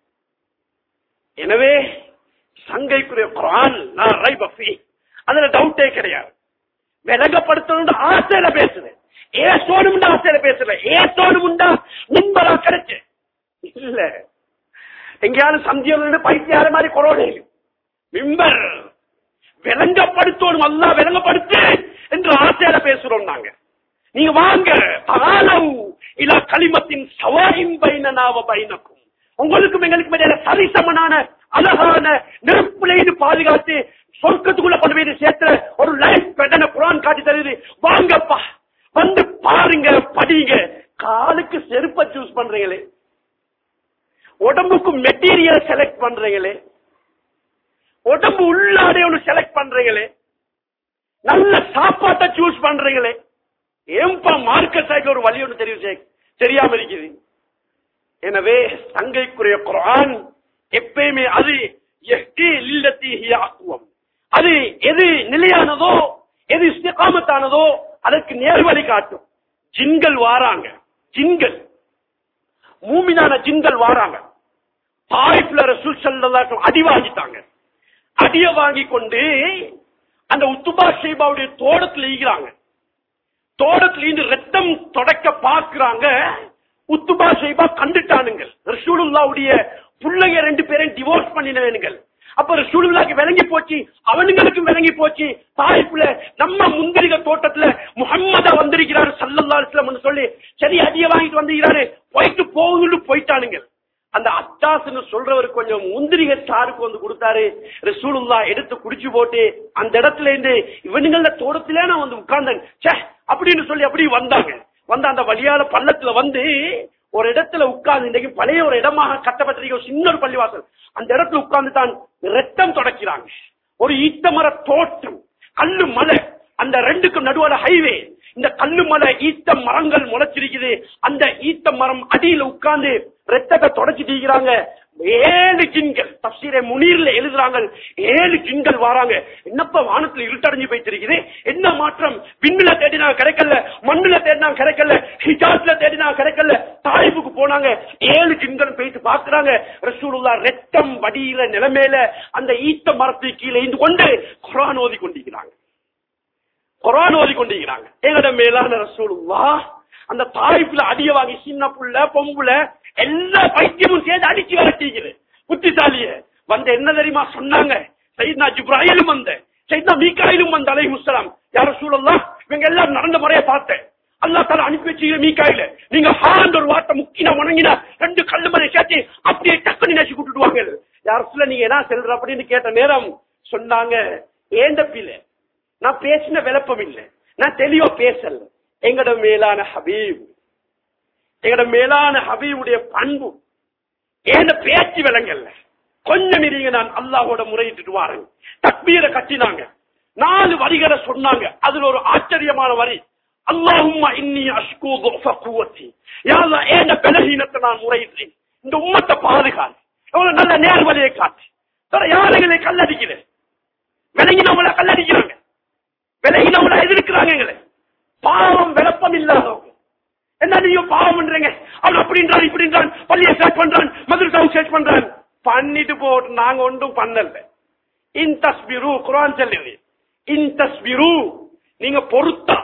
எனவே சங்கைக்குரிய குரான் நான் ரைப் அஃபி அதுல டவுட்டே கிடையாது விலகப்படுத்தணும் ஆசையில பேசுறேன் ஏசோனும் ஆசையில பேசுறேன் ஏசோனும் முன்பரா கிடைச்சு இல்ல எங்கேயாவது சந்தியோட பைத்தியார மாதிரி கொரோனா மிம்பர் விளங்கப்படுத்தணும் அல்லா விளங்கப்படுத்து என்று ஆசையில பேசுறோம் நாங்க நீங்க வாங்க தானவு இல்ல களிமத்தின் சவாயின் பைனனாவ பைனக்கும் உங்களுக்கும் எங்களுக்கும் இடையில சரிசமனான அழகான நெருப்புல இருந்து பாதுகாத்து சொர்க்கத்துக்குள்ள கொண்டு போய் சேர்த்து ஒரு லைஃப் பெட்டன குரான் காட்டி தருது வாங்கப்பா வந்து பாருங்க படிங்க காலுக்கு செருப்ப சூஸ் பண்றீங்களே உடம்புக்கு மெட்டீரியல் செலக்ட் பண்றீங்களே உடம்பு உள்ளாடே ஒன்று செலக்ட் பண்றீங்களே நல்ல சாப்பாட்டை சூஸ் பண்றீங்களே ஏன்பா மார்க்கெட் சைக்கிள் ஒரு வழி ஒன்று தெரியும் சேக். தெரியாம இருக்குது எனவே தங்கைக்குரிய குரான் எப்பயுமே அது எஹ்தி லில்லத்தி ஹிய அக்வம். அது எது நிலையானதோ எது இஸ்திகாமத்தானதோ அதற்கு நேர்வழி காட்டும் ஜின்கள் வாராங்க ஜின்கள் மூமினான ஜின்கள் வாராங்க தாய்ப்புல ரசூல் ஸல்லல்லாஹு அடி வாங்கிட்டாங்க அடிய வாங்கி கொண்டு அந்த உத்துபா ஷைபாவுடைய தோட்டத்துல ஈகிறாங்க தோட்டத்துல இருந்து ரத்தம் தொடக்க பாக்குறாங்க உத்துபா ஷைபா கண்டுட்டானுங்கள் ரசூலுல்லாவுடைய புள்ளைங்க ரெண்டு பேரையும் டிவோர்ஸ் பண்ணினவனுங்கள் அப்ப ரசூலுல்லாக்கு விளங்கி போச்சு அவனுங்களுக்கும் விளங்கி போச்சு தாய்ப்புல நம்ம முந்திரிக தோட்டத்துல முகம்மதா வந்திருக்கிறாரு சல்லல்லா அலிஸ்லாம் சொல்லி சரி அடிய வாங்கிட்டு வந்திருக்கிறாரு போயிட்டு போகுன்னு போயிட்டானுங்கள் அந்த அத்தாஸ்னு சொல்றவர் கொஞ்சம் முந்திரிக சாருக்கு வந்து கொடுத்தாரு ரசூலுல்லா எடுத்து குடிச்சு போட்டு அந்த இடத்துல இருந்து இவனுங்கள தோட்டத்திலே நான் வந்து உட்கார்ந்தேன் ச்சே அப்படின்னு சொல்லி அப்படி வந்தாங்க வந்து அந்த வழியால பள்ளத்துல வந்து ஒரு இடத்துல உட்கார்ந்து இன்றைக்கு பழைய ஒரு இடமாக கட்டப்பட்டிருக்க ஒரு சின்ன ஒரு பள்ளிவாசல் அந்த இடத்துல உட்கார்ந்து தான் ரத்தம் தொடக்கிறாங்க ஒரு ஈத்தமர தோட்டம் கல்லு மலை அந்த ரெண்டுக்கும் நடுவான ஹைவே இந்த கல்லு மலை ஈத்த மரங்கள் முளைச்சிருக்குது அந்த ஈத்த மரம் அடியில உட்கார்ந்து ரத்தத்தை தொடச்சு தீக்கிறாங்க ஏழு ஜின்கள் தப்சீரை முனீர்ல எழுதுறாங்க ஏழு ஜின்கள் வராங்க என்னப்பா வானத்துல இருட்டடைஞ்சு போயிட்டிருக்குது என்ன மாற்றம் விண்ணுல தேடினா கிடைக்கல மண்ணுல தேடினா கிடைக்கல ஹிஜாஸ்ல தேடினா கிடைக்கல தாய்ப்புக்கு போனாங்க ஏழு ஜின்கள் போயிட்டு பாக்குறாங்க ரசூலுல்லா ரத்தம் வடியில நிலைமையில அந்த ஈத்த மரத்துக்கு கீழே இருந்து கொண்டு குரான் ஓதி கொண்டிருக்கிறாங்க குரான் ஓதி கொண்டிருக்கிறாங்க எங்கட மேலான ரசூலுல்லா அந்த தாய்ப்புல அடிய வாங்கி சின்ன புள்ள பொம்புல எல்லா பைத்தியமும் சேர்ந்து அடிச்சு வரட்டிக்குது புத்திசாலிய வந்து என்ன தெரியுமா சொன்னாங்க சைத்னா ஜிப்ராயிலும் வந்த சைத்னா மீக்காயிலும் வந்த அலை முஸ்லாம் யார சூழல்லாம் இவங்க எல்லாம் நடந்த முறையை பார்த்தேன் அல்லா தால அனுப்பி வச்சீங்க மீக்காயில நீங்க ஹாண்ட் ஒரு வார்த்தை முக்கினா முணங்கினா ரெண்டு கல்லு மலை சேர்த்து அப்படியே டக்குன்னு நினைச்சு கூட்டுடுவாங்க யார சொல்ல நீங்க என்ன செல்ற அப்படின்னு கேட்ட நேரம் சொன்னாங்க ஏண்ட பிள்ளை நான் பேசின விளப்பம் இல்லை நான் தெளிவா பேசல எங்கட மேலான ஹபீப் எங்கட மேலான ஹபீபுடைய பண்பு ஏன பேச்சு விலங்கல்ல கொஞ்சம் இருங்க நான் அல்லாஹோட முறையிட்டு வாருங்க தக்பீரை கட்டினாங்க நாலு வரிகளை சொன்னாங்க அதுல ஒரு ஆச்சரியமான வரி அல்லாஹும்மா இன்னி அஷ்கு துஃப குவத்தி யா அல்லாஹ் ஏன பலஹீனத்தை நான் முறையிட்டேன் இந்த உம்மத்தை பாதுகாத்து எவ்வளவு நல்ல நேர்வழியை காட்டு தர யாருகளை கல்லடிக்கிறேன் விலகினவங்கள கல்லடிக்கிறாங்க விலகினவங்கள எதிர்க்கிறாங்க எங்களை பாவம் விளப்பம் இல்லாதவங்க என்ன நீங்க பாவம் பண்றீங்க அவன் அப்படின்றான் இப்படின்றான் பள்ளியை சேர்ச் பண்றான் மதுரசாவும் சேர்ச் பண்றான் பண்ணிட்டு போட்டு நாங்க ஒன்றும் பண்ணல இன் தஸ்பிரு குரான் சொல்லுது இன் தஸ்பிரு நீங்க பொறுத்தா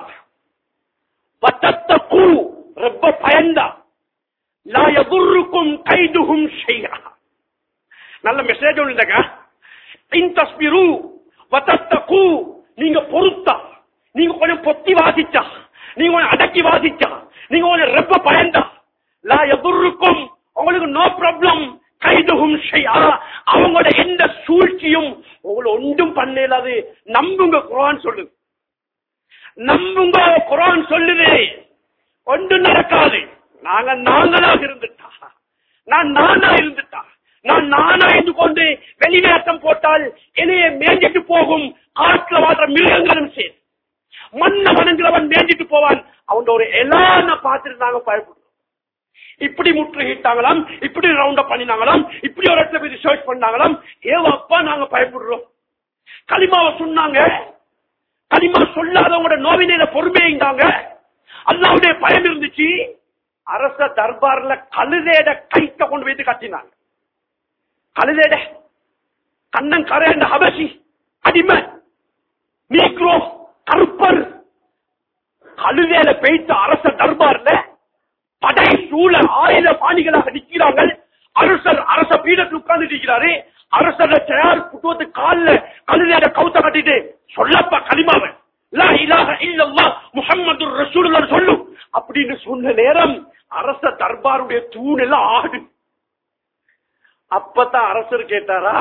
வத்தத்தகு ரொம்ப பயந்தா லா யதுர்ருக்கும் கைதுஹும் ஷையா நல்ல மெசேஜ் ஒண்ணுங்க இன் தஸ்பிரு வத்தத்தகு நீங்க பொறுத்தா நீங்க கொஞ்சம் பொத்தி வாசிச்சா நீங்க கொஞ்சம் அடக்கி வாசிச்சா நீங்க கொஞ்சம் ரொம்ப பயந்தா லா எதிர்க்கும் உங்களுக்கு நோ ப்ராப்ளம் கைதுகும் ஷையா அவங்களோட எந்த சூழ்ச்சியும் உங்களை ஒன்றும் பண்ணலாது நம்புங்க குரான் சொல்லுது நம்புங்க குரான் சொல்லுது ஒன்றும் நடக்காது நாங்க நாங்களாக இருந்துட்டா நான் நானா இருந்துட்டா நான் நானா இருந்து கொண்டு வெளிவேஷம் போட்டால் என்னைய மேஞ்சிட்டு போகும் காட்டுல வாழ்ற மிருகங்களும் சரி மண்ண வணங்குறவன் மேஞ்சிட்டு போவான் அவன் ஒரு எலான பார்த்துட்டு நாங்க பயப்படுறோம் இப்படி முற்றுகிட்டாங்களாம் இப்படி ரவுண்ட் அப் பண்ணினாங்களாம் இப்படி ஒரு இடத்துல போய் ரிசர்ச் பண்ணாங்களாம் ஏவாப்பா நாங்க பயப்படுறோம் களிமாவை சொன்னாங்க களிமா சொல்லாதவங்களோட நோவினையில பொறுமையாங்க அல்லாவுடைய பயம் இருந்துச்சு அரச தர்பார்ல கழுதேட கைத்த கொண்டு வைத்து கட்டினாங்க கழுதேட கண்ணன் கரையண்ட அபசி அடிமை நீக்ரோ கருப்பர் கழுதேல பெய்த்த அரச தர்பார்ல படை சூழ ஆயுத பாணிகளாக நிற்கிறார்கள் அரசர் அரச பீடத்தில் உட்கார்ந்து இருக்கிறாரு அரசர் தயார் புட்டுவத்து கால்ல கழுதையோட கவுத்த கட்டிட்டு சொல்லப்பா களிமாவன் லா இலாஹ இல்லல்லாஹ் முஹம்மது ரசூலுல்லாஹ் சொல்லு அப்படின்னு சொன்ன நேரம் அரச தர்பாருடைய தூண் எல்லாம் ஆடு அப்பதான் அரசர் கேட்டாரா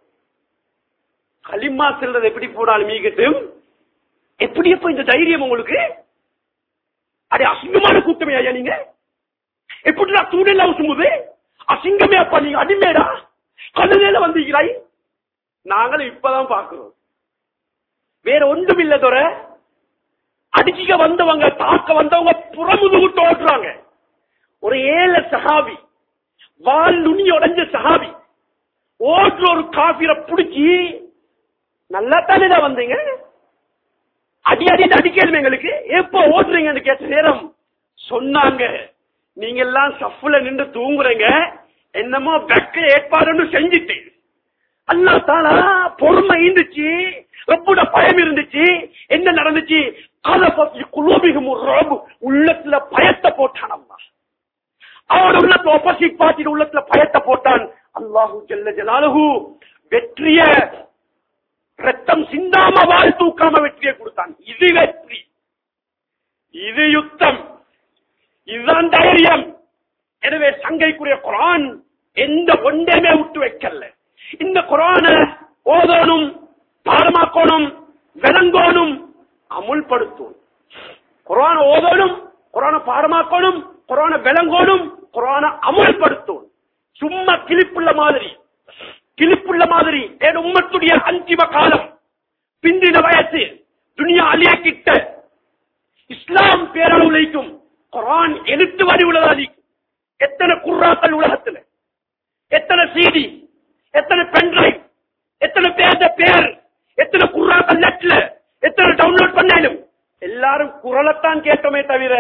களிமா செல்றது எப்படி போனாலும் மீகட்டும் எப்படி எப்ப இந்த தைரியம் உங்களுக்கு அடே அசிங்கமான கூட்டமே ஐயா நீங்க எப்படிடா தூணெல்லாம் சுமுது அசிங்கமே அப்பா நீங்க அடிமேடா கழுதையில வந்தீங்களாய் நாங்களும் இப்பதான் பாக்குறோம் வேற ஒன்றும் இல்ல தோற அடிக்க வந்தவங்க தாக்க வந்தவங்க புறமுதுகு தோற்றுறாங்க ஒரு ஏழை சஹாபி வால் நுனி உடைஞ்ச சஹாபி ஓட்டுற ஒரு காபிர புடிச்சி நல்லா தானே வந்தீங்க அடி அடி அடிக்கணும் எங்களுக்கு எப்போ ஓட்டுறீங்கன்னு கேட்ட நேரம் சொன்னாங்க நீங்க எல்லாம் சஃப்ல நின்று தூங்குறீங்க என்னமோ வெக்க ஏற்பாடுன்னு செஞ்சுட்டு அல்லா தாலா பொறுமை இருந்துச்சு ரொப்பட பயம் இருந்துச்சு என்ன நடந்துச்சு அதை பத்தி குலோபிகம் ஒரு உள்ளத்துல பயத்தை போட்டான் அம்மா அவன் உள்ளத்துல ஒப்போசிட் பார்ட்டியில் உள்ளத்துல பயத்தை போட்டான் அல்லாஹு ஜல்ல ஜலாலுஹு வெற்றிய ரத்தம் சிந்தாம வாழ் தூக்காம வெற்றியை கொடுத்தான் இது வெற்றி இது யுத்தம் இதுதான் தைரியம் எனவே சங்கைக்குரிய குரான் எந்த ஒன்றையுமே விட்டு வைக்கல இந்த குரான ஓதணும் பாடமாக்கணும் விளங்கோணும் அமுல்படுத்தும் குரான ஓதணும் குரான பாடமாக்கணும் குரான விளங்கோணும் குரான அமுல்படுத்தும் சும்மா கிளிப்புள்ள மாதிரி கிளிப்புள்ள மாதிரி என் உம்மத்துடைய அந்திம காலம் பிந்தின வயசு துனியா அழியக்கிட்ட இஸ்லாம் பேரளவுலைக்கும் குரான் எழுத்து வடிவுள்ளதாதி எத்தனை குர்ராக்கள் உலகத்துல எத்தனை சிடி எத்தனை பென்ட்ரைவ் எத்தனை பேர்த பேர் எத்தனை குர்ராக்கள் நெட்ல எத்தனை டவுன்லோட் பண்ணாலும் எல்லாரும் குரலைத்தான் கேட்டோமே தவிர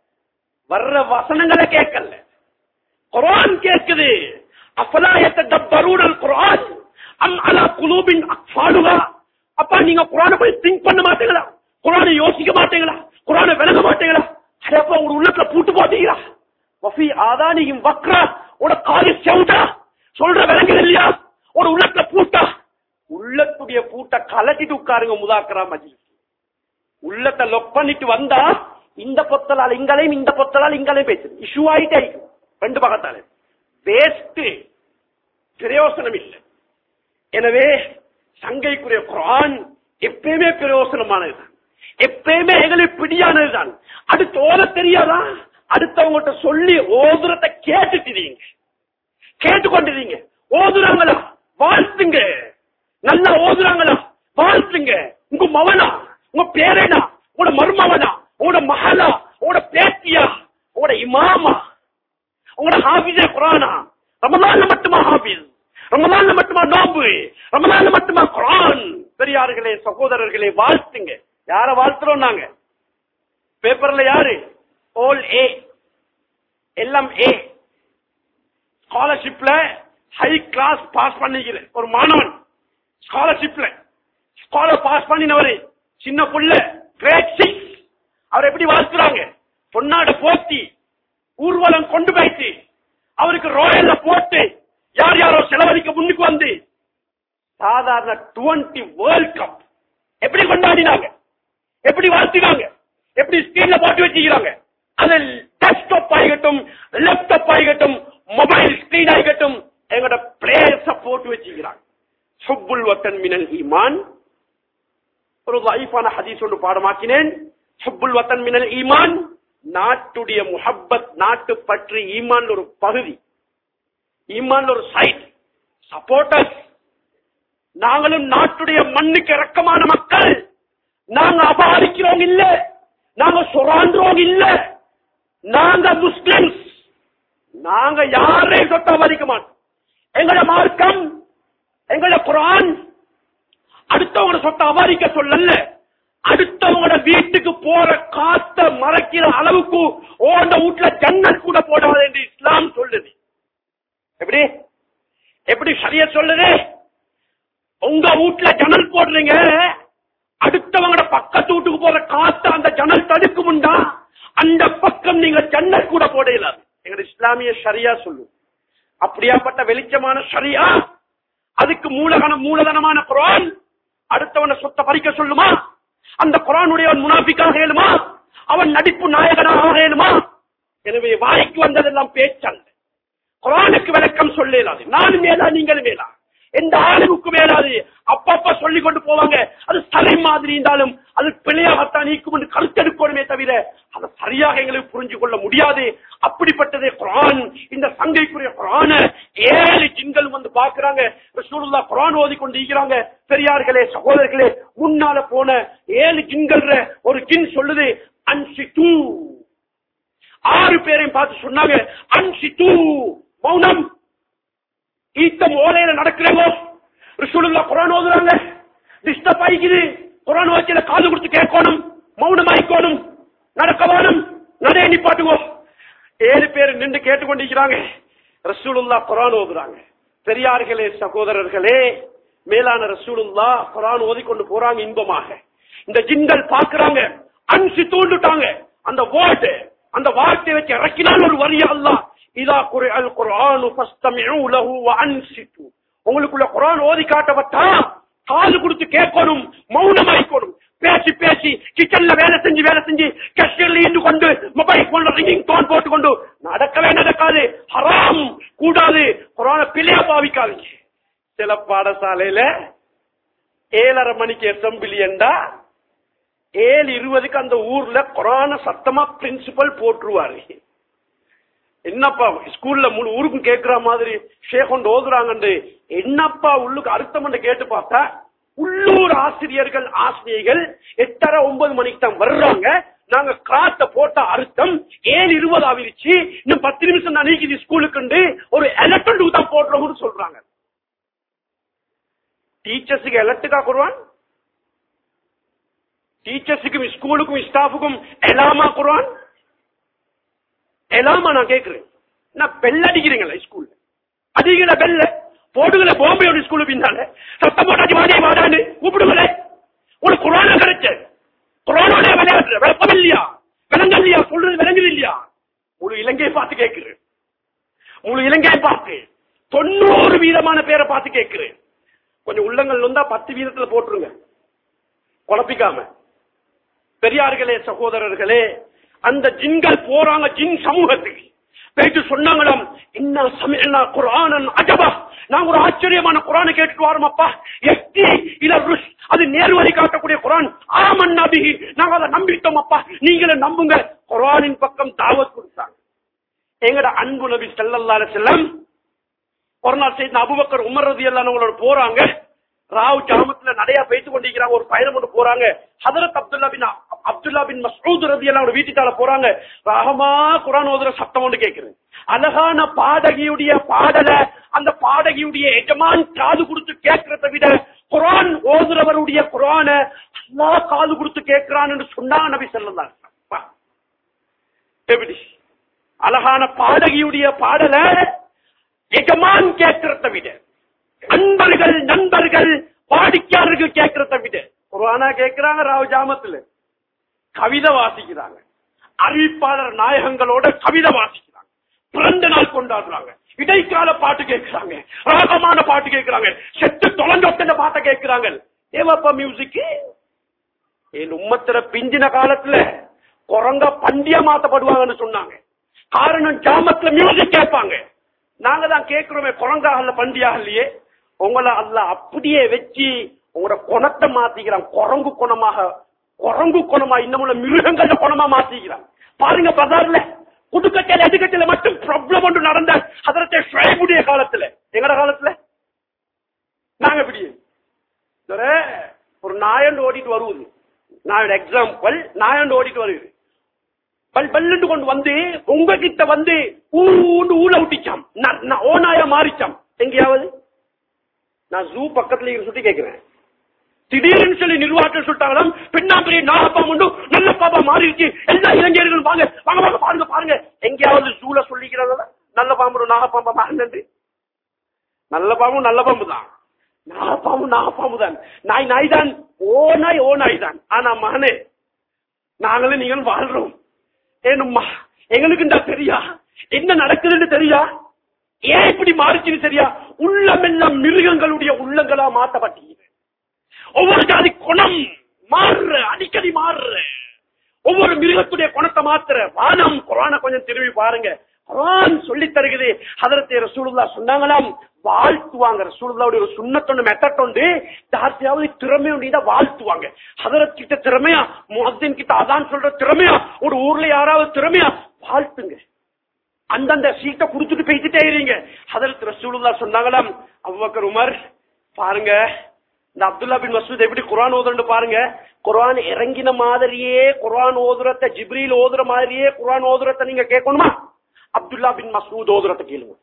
வர்ற வசனங்களை கேட்கல குரான் கேட்குது அஃபலாயத்த தப்பரூடல் குரான் அம் அலா குலூபின் அக்ஃபாலுகா அப்பா நீங்க குரானை போய் திங்க் பண்ண மாட்டீங்களா குரானை யோசிக்க மாட்டீங்களா குரானை விளங்க மாட்டீங்களா அப்ப உங்க உள்ளத்துல பூட்டு போட்டீங்களா வஃபி ஆதானியும் வக்ரா உட காது செவுட்டா சொல்ற விளங்குது இல்லையா ஒரு உள்ளத்துல பூட்டா உள்ளத்துடைய பூட்டை கலட்டிட்டு உட்காருங்க முதாக்கரா மஜி உள்ளத்தை லொக் பண்ணிட்டு வந்தா இந்த பொத்தலால் இங்களையும் இந்த பொத்தலால் இங்களையும் பேசு இஷ்யூ ஆயிட்டே இருக்கும். ரெண்டு பக்கத்தாலே வேஸ்ட் பிரயோசனம் இல்லை எனவே சங்கைக்குரிய குரான் எப்பயுமே பிரயோசனமானதுதான் எப்பயுமே எங்களுக்கு பிடியானதுதான் அடுத்து ஓத தெரியாதா அடுத்தவங்ககிட்ட சொல்லி ஓதுறத கேட்டுட்டீங்க கேட்டுக்கொண்டிருங்க ஓதுறாங்களா வாழ்த்துங்க நல்லா ஓதுறாங்களா வாழ்த்துங்க உங்க மவனா உங்க பேரனா உங்களோட மருமவனா உங்களோட மகளா உங்களோட பேத்தியா உங்களோட இமாமா உங்களோட ஹாபிஸே குரானா ரமலான்ல மட்டுமா ஹாபிஸ் ரமலான்ல மட்டுமா நோம்பு ரமலான்ல மட்டுமா குரான் பெரியார்களே சகோதரர்களே வாழ்த்துங்க யார வாழ்த்துறோம் நாங்க பேப்பர்ல யாரு ஓல் ஏ எல்லாம் ஏ ஸ்காலர்ஷிப்ல ஹை கிளாஸ் பாஸ் பண்ணிக்கிற ஒரு மாணவன் ஸ்காலர்ஷிப்ல ஸ்காலர் பாஸ் பண்ணினவரு சின்ன புள்ள கிரேட் சிக்ஸ் அவர் எப்படி வாழ்த்துறாங்க பொன்னாட போத்தி ஊர்வலம் கொண்டு போயிட்டு அவருக்கு ரோயல்ல போட்டு யார் யாரோ செலவழிக்க முன்னுக்கு வந்து சாதாரண டுவெண்ட்டி வேர்ல்ட் கப் எப்படி கொண்டாடினாங்க எப்படி வாழ்த்தினாங்க எப்படி ஸ்கிரீன்ல போட்டு வச்சுக்கிறாங்க அது டெஸ்க்டாப் ஆகட்டும் லேப்டாப் ஆகட்டும் மொபைல் ஸ்கிரீன் ஆகட்டும் எங்களோட பிளேயர்ஸ போட்டு வச்சுக்கிறாங்க சுப்புல் வத்தன் மினல் ஈமான் ஒரு லைஃபான ஹதீஸ் ஒன்று பாடமாக்கினேன் சுப்புல் வத்தன் மினல் ஈமான் நாட்டுடைய முஹப்பத் நாட்டு பற்றி ஈமான் ஒரு பகுதி ஈமான் ஒரு சைட் சப்போர்ட்டர்ஸ் நாங்களும் நாட்டுடைய மண்ணுக்கு இறக்கமான மக்கள் நாங்க அபகரிக்கிறோம் இல்ல நாங்க சுராண்டுறோம் இல்ல நாங்க முஸ்லிம்ஸ் நாங்க யாரையும் சொத்த அபகரிக்க மாட்டோம் எங்களோட மார்க்கம் எங்களோட குரான் அடுத்தவங்க சொத்த அபகரிக்க சொல்லல அடுத்த அடுத்தவங்களோட வீட்டுக்கு போற காத்த மறைக்கிற அளவுக்கு ஓண்ட வீட்டுல ஜன்னல் கூட போடாது என்று இஸ்லாம் சொல்லுது எப்படி எப்படி சரியா சொல்லுது உங்க வீட்டுல ஜன்னல் போடுறீங்க அடுத்தவங்களோட பக்கத்து வீட்டுக்கு போற காத்த அந்த ஜன்னல் தடுக்குமுண்டா அந்த பக்கம் நீங்க ஜன்னல் கூட போட இயலாது எங்க இஸ்லாமிய சரியா சொல்லு அப்படியாப்பட்ட வெளிச்சமான சரியா அதுக்கு மூலகன மூலதனமான குரான் அடுத்தவன சொத்தை பறிக்க சொல்லுமா அந்த குரானுடையவன் முனாபிக்காக இயலுமா அவன் நடிப்பு நாயகனாக இயலுமா எனவே வாய்க்கு வந்ததெல்லாம் பேச்சல்ல குரானுக்கு விளக்கம் சொல்லலாது நானும் மேலா நீங்களும் மேலா எந்த ஆளுக்கு மேலாது அப்பப்ப சொல்லி கொண்டு போவாங்க அது சரி மாதிரி இருந்தாலும் அது பிழையாகத்தான் நீக்கும் என்று கருத்தெடுக்கணுமே தவிர அதை சரியாக எங்களுக்கு புரிஞ்சு கொள்ள முடியாது அப்படிப்பட்டதே குரான் இந்த சங்கைக்குரிய குரான ஏழு ஜின்கள் வந்து பாக்குறாங்க ரசூலுல்லாஹ் குரான் ஓதி கொண்டு இருக்கிறாங்க பெரியார்களே சகோதரர்களே முன்னால போன ஏழு ஜின்கள்ற ஒரு ஜின் சொல்லுது அன்சி தூ ஆறு பேரையும் பார்த்து சொன்னாங்க அன்சி தூ மௌனம் ஈத்தம் ஓலையில நடக்கிறவோ ரிசுலுல்லா குரான் ஓதுறாங்க டிஸ்டர்ப் ஆயிக்குது குரான் வச்சுல காது கொடுத்து கேட்கணும் மௌனம் ஆயிக்கணும் நடக்கவானும் நடைய நிப்பாட்டுவோம் ஏழு பேர் நின்று கேட்டுக்கொண்டிருக்கிறாங்க ரசூலுல்லா குரான் ஓதுறாங்க பெரியார்களே சகோதரர்களே மேலான ரசூலுல்லா குரான் ஓதிக்கொண்டு போறாங்க இன்பமாக இந்த ஜின்கள் பாக்குறாங்க அன்சி தூண்டுட்டாங்க அந்த வேர்டு அந்த வார்த்தையை வச்சு இறக்கினால் ஒரு வரி அல்லாஹ் இதா குறை அல் குர்ஆனு ஃபஸ்தமிஉ லஹு வ அன்சித்து உங்களுக்குள்ள குர்ஆன் ஓதி காட்டப்பட்டா காது கொடுத்து கேட்கணும் மௌனமாய்க்கணும் பேசி பேசி கிச்சன்ல வேலை செஞ்சு வேலை செஞ்சு கஷ்டர்ல இருந்து கொண்டு மொபைல் போன்ல ரிங்கிங் டோன் போட்டு கொண்டு நடக்கவே நடக்காது ஹராம் கூடாது குரான பிள்ளையா பாவிக்காதீங்க சில பாடசாலையில ஏழரை மணிக்கு அசம்பிளி என்றா ஏழு இருபதுக்கு அந்த ஊர்ல குரான சத்தமா பிரின்சிபல் போட்டுருவாரு என்னப்பா ஸ்கூல்ல முழு ஊருக்கும் கேட்கிற மாதிரி ஷேகொண்டு ஓதுறாங்கன்னு என்னப்பா உள்ளுக்கு அர்த்தம் கேட்டு பார்த்தா உள்ளூர் ஆசிரியர்கள் ஆசிரியர்கள் எட்டரை ஒன்பது மணிக்கு தான் வர்றாங்க நாங்க காத்த போட்ட அர்த்தம் ஏழு இருபது ஆவிருச்சு இன்னும் பத்து நிமிஷம் தான் நீக்குது ஸ்கூலுக்கு ஒரு எலக்ட்ரன் தான் போடுறோம்னு சொல்றாங்க டீச்சர்ஸுக்கு எலக்ட்ரிக்கா குருவான் டீச்சர்ஸுக்கும் ஸ்கூலுக்கும் ஸ்டாஃபுக்கும் எலாமா குருவான் எலாமா நான் கேக்குறேன் நான் பெல் அடிக்கிறீங்களா ஸ்கூல்ல அடிக்கிற பெல்ல போடுகிற பாம்பேயோட ஸ்கூலு பின்னால சத்தம் போட்டாச்சு வாடே வாடான்னு கூப்பிடுங்களே ஒரு குரான கிடைச்ச குரானோட விளையாடுற விளப்பம் இல்லையா விளங்க இல்லையா சொல்றது விளங்குது இல்லையா முழு இலங்கையை பார்த்து கேட்கிறேன் முழு இலங்கையை பார்த்து தொண்ணூறு வீதமான பேரை பார்த்து கேட்கிறேன் கொஞ்சம் உள்ளங்கள் வந்தா பத்து வீதத்துல போட்டுருங்க குழப்பிக்காம பெரியார்களே சகோதரர்களே அந்த ஜின்கள் போறாங்க ஜின் சமூகத்துக்கு போயிட்டு சொன்னாங்களாம் இன்ன சமயனா குரானன் அஜபா நாங்க ஒரு ஆச்சரியமான குரானை கேட்டுட்டு வரோம் அப்பா எஸ்டி இல ருஷ் அது நேர்வழி காட்டக்கூடிய குரான் ஆமன் நபி நாங்க அதை நம்பிட்டோம் அப்பா நீங்களும் நம்புங்க குரானின் பக்கம் தாவத் கொடுத்தாங்க எங்கட அன்பு நபி ஸல்லல்லாஹு அலைஹி வஸல்லம் ஒரு நாள் செய்த அபுபக்கர் உமர் ரதியல்லாஹு அவங்களோட போறாங்க ராவ் ஜாமத்துல நிறைய பேசி கொண்டிருக்கிறாங்க ஒரு பயணம் கொண்டு போறாங்க ஹதரத் அப்துல்லா பின் அப்துல்லா பின் மசூத் ரதியல்லாஹு அவங்க வீட்டுக்கால போறாங்க ராகமா குரான் ஓதுற சத்தம் ஒன்று கேட்குது அழகான பாடகியுடைய பாடல அந்த பாடகியுடைய எஜமான் காது கொடுத்து கேட்கறத விட குரான் ஓதுறவருடைய குரான அல்லாஹ் காது கொடுத்து கேட்கிறான்னு சொன்னா நபி ஸல்லல்லாஹு அலைஹி வஸல்லம் எப்படி அழகான பாடகியுடைய பாடல எஜமான் கேட்கிறத விட அன்பர்கள் நண்பர்கள் வாடிக்கையாளர்கள் கேட்கிறத விட குரானா கேட்கிறாங்க ராவ் ஜாமத்துல கவிதை வாசிக்கிறாங்க அறிவிப்பாளர் நாயகங்களோட கவிதை வாசிக்கிறாங்க பிறந்த நாள் கொண்டாடுறாங்க இடைக்கால பாட்டு கேட்கிறாங்க ராகமான பாட்டு கேட்கிறாங்க செத்து தொலைஞ்சொட்ட பாட்டை கேட்கிறாங்க ஏவாப்பா மியூசிக் என் உம்மத்திர பிஞ்சின காலத்துல குரங்க பண்டிய மாத்தப்படுவாங்கன்னு சொன்னாங்க காரணம் ஜாமத்துல மியூசிக் கேட்பாங்க நாங்க தான் கேட்கிறோமே குரங்காகல பண்டியாகலையே உங்களை அல்ல அப்படியே வச்சு உங்களோட குணத்தை மாத்திக்கிறான் குரங்கு குணமாக குரங்கு குணமா இன்னமுள்ள மிருகங்கள குணமா மாத்திக்கிறான் பாருங்க பஜார்ல புதுக்கட்டையில எதுக்கட்டையில மட்டும் ப்ராப்ளம் ஒன்று நடந்த அதரத்தை ஷுவைபுடைய காலத்துல எங்கட காலத்துல நாங்க இப்படி இதுல ஒரு நாயண்டு ஓடிட்டு வருவது நான் எக்ஸாம்பிள் நாயண்டு ஓடிட்டு வருது பல் பல்லுண்டு கொண்டு வந்து உங்ககிட்ட வந்து ஊண்டு ஊழ விட்டிச்சாம் நான் நான் ஓநாயா மாறிச்சாம் எங்கேயாவது நான் ஜூ பக்கத்துல இருந்து சுத்தி கேட்கிறேன் திடீர்னு சொல்லி நிர்வாகத்தில் சொல்லிட்டாங்களாம் பெண்ணாம்பரிய நாகப்பா உண்டு நல்ல பாப்பா மாறிடுச்சு எல்லா இளைஞர்களும் வாங்க வாங்க வாங்க பாருங்க பாருங்க எங்கேயாவது சூழ சொல்லிக்கிறாங்களா நல்ல பாம்பு நாகப்பாம்பா மாறினு நல்ல பாம்பு நல்ல பாம்பு தான் நாகப்பாம்பு நாகப்பாம்பு தான் நாய் நாய் தான் ஓ நாய் ஓ நாய் தான் ஆனா மகனே நாங்களும் நீங்களும் வாழ்றோம் ஏனும்மா எங்களுக்கு இந்த தெரியா என்ன நடக்குதுன்னு தெரியா ஏன் இப்படி மாறிச்சுன்னு தெரியா உள்ளமெல்லாம் மிருகங்களுடைய உள்ளங்களா மாற்றப்பட்டீங்க ஒவ்வொரு ஜாதி குணம் மாறுற அடிக்கடி மாறுற ஒவ்வொரு மிருகத்துடைய குணத்தை மாத்துற வானம் குரான கொஞ்சம் திரும்பி பாருங்க குரான் சொல்லி தருகிறது ஹதரத்தை ரசூலுல்லா சொன்னாங்களாம் வாழ்த்துவாங்க ரசூலுல்லாவுடைய ஒரு சுண்ணத்தொண்டு மெத்தட்டொண்டு ஜாஸ்தியாவது திறமை உண்டியதா வாழ்த்துவாங்க ஹதரத் கிட்ட திறமையா முஹத்தின் கிட்ட அதான் சொல்ற திறமையா ஒரு ஊர்ல யாராவது திறமையா வாழ்த்துங்க அந்தந்த சீட்டை குடுத்துட்டு போய்கிட்டே இருங்க ஹதரத் ரசூலுல்லா சொன்னாங்களாம் அவ்வக்கர் உமர் பாருங்க இந்த அப்துல்லா பின் மசூத் எப்படி குரான் ஓதுறன்னு பாருங்க குரான் இறங்கின மாதிரியே குரான் ஓதுறத ஜிப்ரீல் ஓதுற மாதிரியே குரான் ஓதுறத நீங்க கேட்கணுமா அப்துல்லா பின் மசூத் ஓதுறத கேளுங்க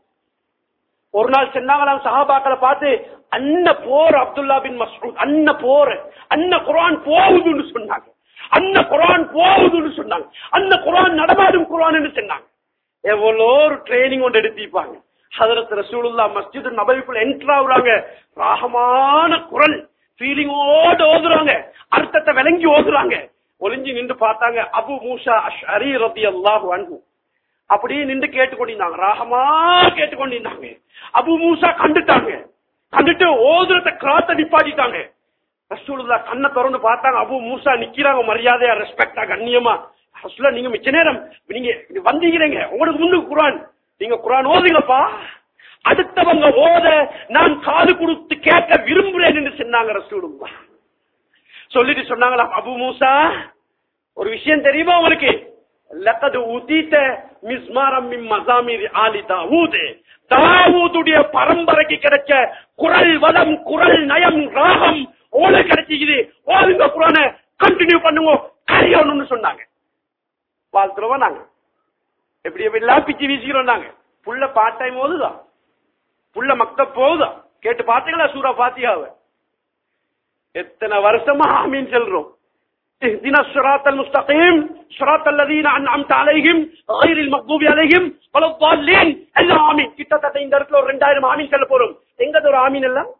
ஒரு நாள் சொன்னாங்களாம் சஹாபாக்களை பார்த்து அன்ன போர் அப்துல்லா பின் மசூத் அன்ன போர் அன்ன குரான் போகுதுன்னு சொன்னாங்க அன்ன குரான் போகுதுன்னு சொன்னாங்க அன்ன குரான் நடமாடும் குரான் சொன்னாங்க எவ்வளோ ஒரு ட்ரைனிங் ஒன்று எடுத்திருப்பாங்க ஹதரத் ரசூலுல்லா மஸ்ஜித் நபவிக்குள்ள என்டர் ஆகுறாங்க ராகமான குரல் ஃபீலிங்கோடு ஓதுறாங்க அர்த்தத்தை விளங்கி ஓதுறாங்க ஒளிஞ்சு நின்று பார்த்தாங்க அபு மூசா அஷரி ரதி அல்லாஹு அன்பு அப்படியே நின்று கேட்டுக்கொண்டிருந்தாங்க ராகமா கேட்டுக்கொண்டிருந்தாங்க அபு மூசா கண்டுட்டாங்க கண்டுட்டு ஓதுறத கிராத்த நிப்பாட்டிட்டாங்க ரசூலுல்லா கண்ணை திறந்து பார்த்தாங்க அபு மூசா நிக்கிறாங்க மரியாதையா ரெஸ்பெக்டா கண்ணியமா ரசூலா நீங்க மிச்ச நேரம் நீங்க வந்தீங்கிறீங்க உங்களுக்கு முன்னுக்கு குரான் நீங்க குரான் ஓதுங்கப்பா அடுத்தவங்க ஓத நான் காது கொடுத்து கேட்க விரும்புறேன் என்று சொன்னாங்க ரசூலுல்லா சொல்லிட்டு சொன்னாங்களாம் அபு மூசா ஒரு விஷயம் தெரியுமா உங்களுக்கு லக்கது உதித்த மிஸ்மாரம் மின் மசாமிர் ஆலி தாவூத் தாவூதுடைய பரம்பரைக்கு கிடைச்ச குரல் வளம் குரல் நயம் ராகம் ஓல கிடைச்சிக்குது ஓதுங்க குரான கண்டினியூ பண்ணுங்க கரையணும்னு சொன்னாங்க வாழ்த்துறோம் நாங்க எப்படி எப்படிலாம் பிச்சு வீசிக்கிறோம் நாங்க புள்ள பார்ட் டைம் ஓதுதான் புள்ள மக்க போகுதா கேட்டு பாத்தீங்களா சூரா பாத்தியாவ எத்தனை வருஷமா ஆமீன் சொல்றோம் اهدنا الصراط المستقيم صراط الذين انعمت عليهم غير المغضوب عليهم ولا الضالين எல்லாம் ஆமீன் கிட்டத்தட்ட இந்த இடத்துல ஒரு ரெண்டாயிரம் ஆமீன் சொல்ல போறோம் எங்க ஒரு ஆமீன் எல்லாம்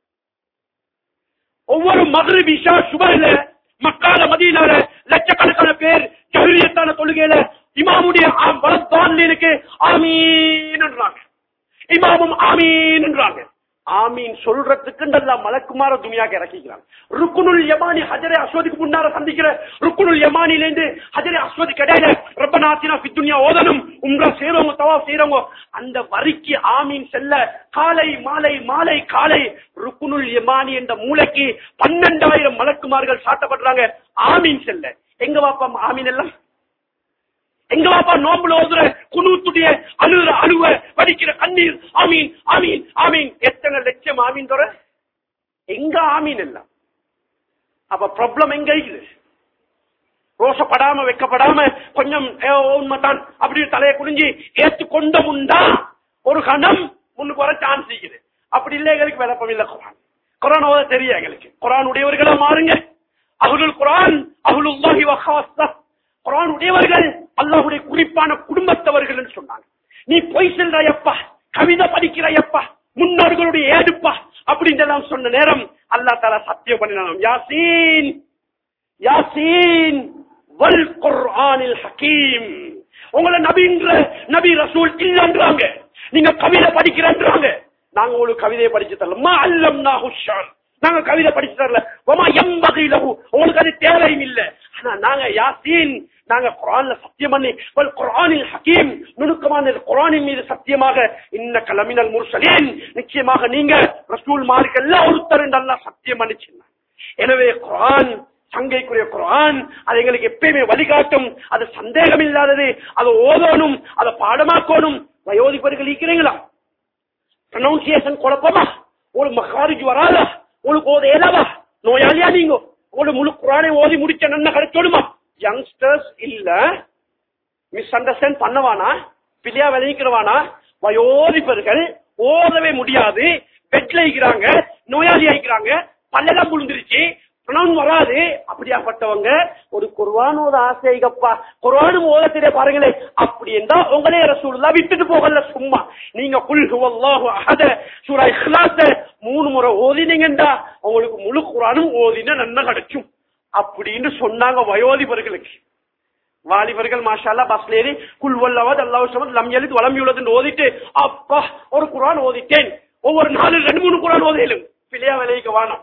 ஒவ்வொரு மகரிப் இஷா சுபஹ்ல மக்கால மதீனால லட்சக்கணக்கான பேர் ஜஹரியத்தான தொழுகையில இமாமுடைய வளத்தான்க்கு ஆமீன்ன்றாங்க இமாமும் ஆமீன்ன்றாங்க ஆமீன் சொல்றதுக்கு நல்லா மலக்குமார துணியாக இறக்கிக்கிறாங்க ருக்குனுல் யமானி ஹஜரே அஸ்வதிக்கு முன்னார சந்திக்கிற ருக்குனுல் யமானில இருந்து ஹஜரே அஸ்வதி கிடையாது ரப்பநாத்தினா பித்துனியா ஓதனும் உங்க செய்றவங்க தவா செய்றவங்க அந்த வரிக்கு ஆமீன் செல்ல காலை மாலை மாலை காலை ருக்குனுல் யமானி என்ற மூளைக்கு பன்னெண்டாயிரம் மலக்குமார்கள் சாட்டப்படுறாங்க ஆமீன் செல்ல எங்க வாப்பா ஆமீன் எல்லாம் எங்க வாப்பா நோம்புல ஓதுற குனூத்துடைய அழுற அழுவ வடிக்கிற கண்ணீர் ஆமீன் ஆமீன் ஆமீன் எத்தனை லட்சம் ஆமீன் தர எங்க ஆமீன் எல்லாம் அப்ப ப்ராப்ளம் எங்க இருக்குது ரோஷப்படாம வைக்கப்படாம கொஞ்சம் ஏ, உண்மைதான் அப்படி தலையை குனிஞ்சு ஏத்து கொண்ட முண்டா ஒரு கணம் முன்னுக்கு வர சான்ஸ் இருக்குது அப்படி இல்லை எங்களுக்கு விளப்பம் இல்லை குரான் குரான் ஓத தெரியும் எங்களுக்கு குரான் உடையவர்களா மாறுங்க அகுலுல் குரான் அகுலுல்லாஹி வஹாஸ்தா குரான் உடையவர்கள் அல்லாஹ்வுடைய குறிப்பான குடும்பத்தவர்கள் சொன்னாங்க நீ பொய் செல்றாயப்பா கவிதை படிக்கிறாயப்பா முன்னோர்களுடைய ஏடுப்பா அப்படின்னு சொன்ன நேரம் அல்லாஹ் தாலா சத்தியம் பண்ணினான் யாசீன் யாசீன் வல் குர்ஆனில் ஹக்கீம் உங்களை நபின்ற நபி ரசூல் இல்லன்றாங்க நீங்க கவிதை படிக்கிறன்றாங்க நாங்க உங்களுக்கு கவிதையை படிச்சு தரல மா அல்லம்னா ஹுஷான் நாங்க கவிதை படிச்சு தரல வமா எம்பகை லஹு உங்களுக்கு அது தேவையும் இல்ல ஆனா நாங்க யாசீன் நாங்க குரான்ல சத்தியம் பண்ணி வல் குர்ஆனில் ஹக்கீம் நுணுக்கமான குரானின் மீது சத்தியமாக இன்ன கலமினல் முர்சலீன் நிச்சயமாக நீங்க ரசூல் மார்க்கு எல்லாம் ஒருத்தர் என்று அல்லாஹ் சத்தியம் பண்ணிச்சிருந்தாங்க எனவே குரான் சங்கைக்குரிய குரான் அது எங்களுக்கு எப்பயுமே வழிகாட்டும் அது சந்தேகம் இல்லாதது அதை ஓதணும் அதை பாடமாக்கணும் வயோதிபர்கள் இருக்கிறீங்களா ப்ரொனவுன்சியேஷன் குழப்பமா ஒரு மகாரிஜ் வராதா உங்களுக்கு ஓத ஏலாவா நோயாளியா நீங்க ஒரு முழு குரானை ஓதி முடிச்ச நன்ன கிடைச்சோடுமா யங்ஸ்டர்ஸ் இல்ல மிஸ் அண்டர்ஸ்டாண்ட் பண்ணவானா பிள்ளையா விளைவிக்கிறவானா வயோதிபர்கள் ஓதவே முடியாது பெட்ல இருக்கிறாங்க நோயாளி ஆயிக்கிறாங்க பல்லெல்லாம் புழுந்துருச்சு பணம் வராது அப்படியாப்பட்டவங்க ஒரு குர்வான் ஓத ஆசைகப்பா குர்வானும் ஓதத்திலே பாருங்களே அப்படி என்றா உங்களே ரசூலுல்லா விட்டுட்டு போகல சும்மா நீங்க குல் ஹுவல்லாஹு அஹத சூரா இஹ்லாஸ மூணு முறை ஓதினீங்கடா உங்களுக்கு முழு குர்ஆனும் ஓதினா நன்மை கிடைக்கும் அப்படின்னு சொன்னாங்க வயோதிபர்களுக்கு வாலிபர்கள் மாஷால்லா பஸ்ல ஏறி குல் வல்லவத் அல்லாஹ் சமத் லம் யலித் வலம் யூலத் ஓதிட்டு அப்பா ஒரு குர்ஆன் ஓதிட்டேன் ஒவ்வொரு நாலு ரெண்டு மூணு குர்ஆன் ஓதிலும் பிள்ளையா விளைவிக்க வானம்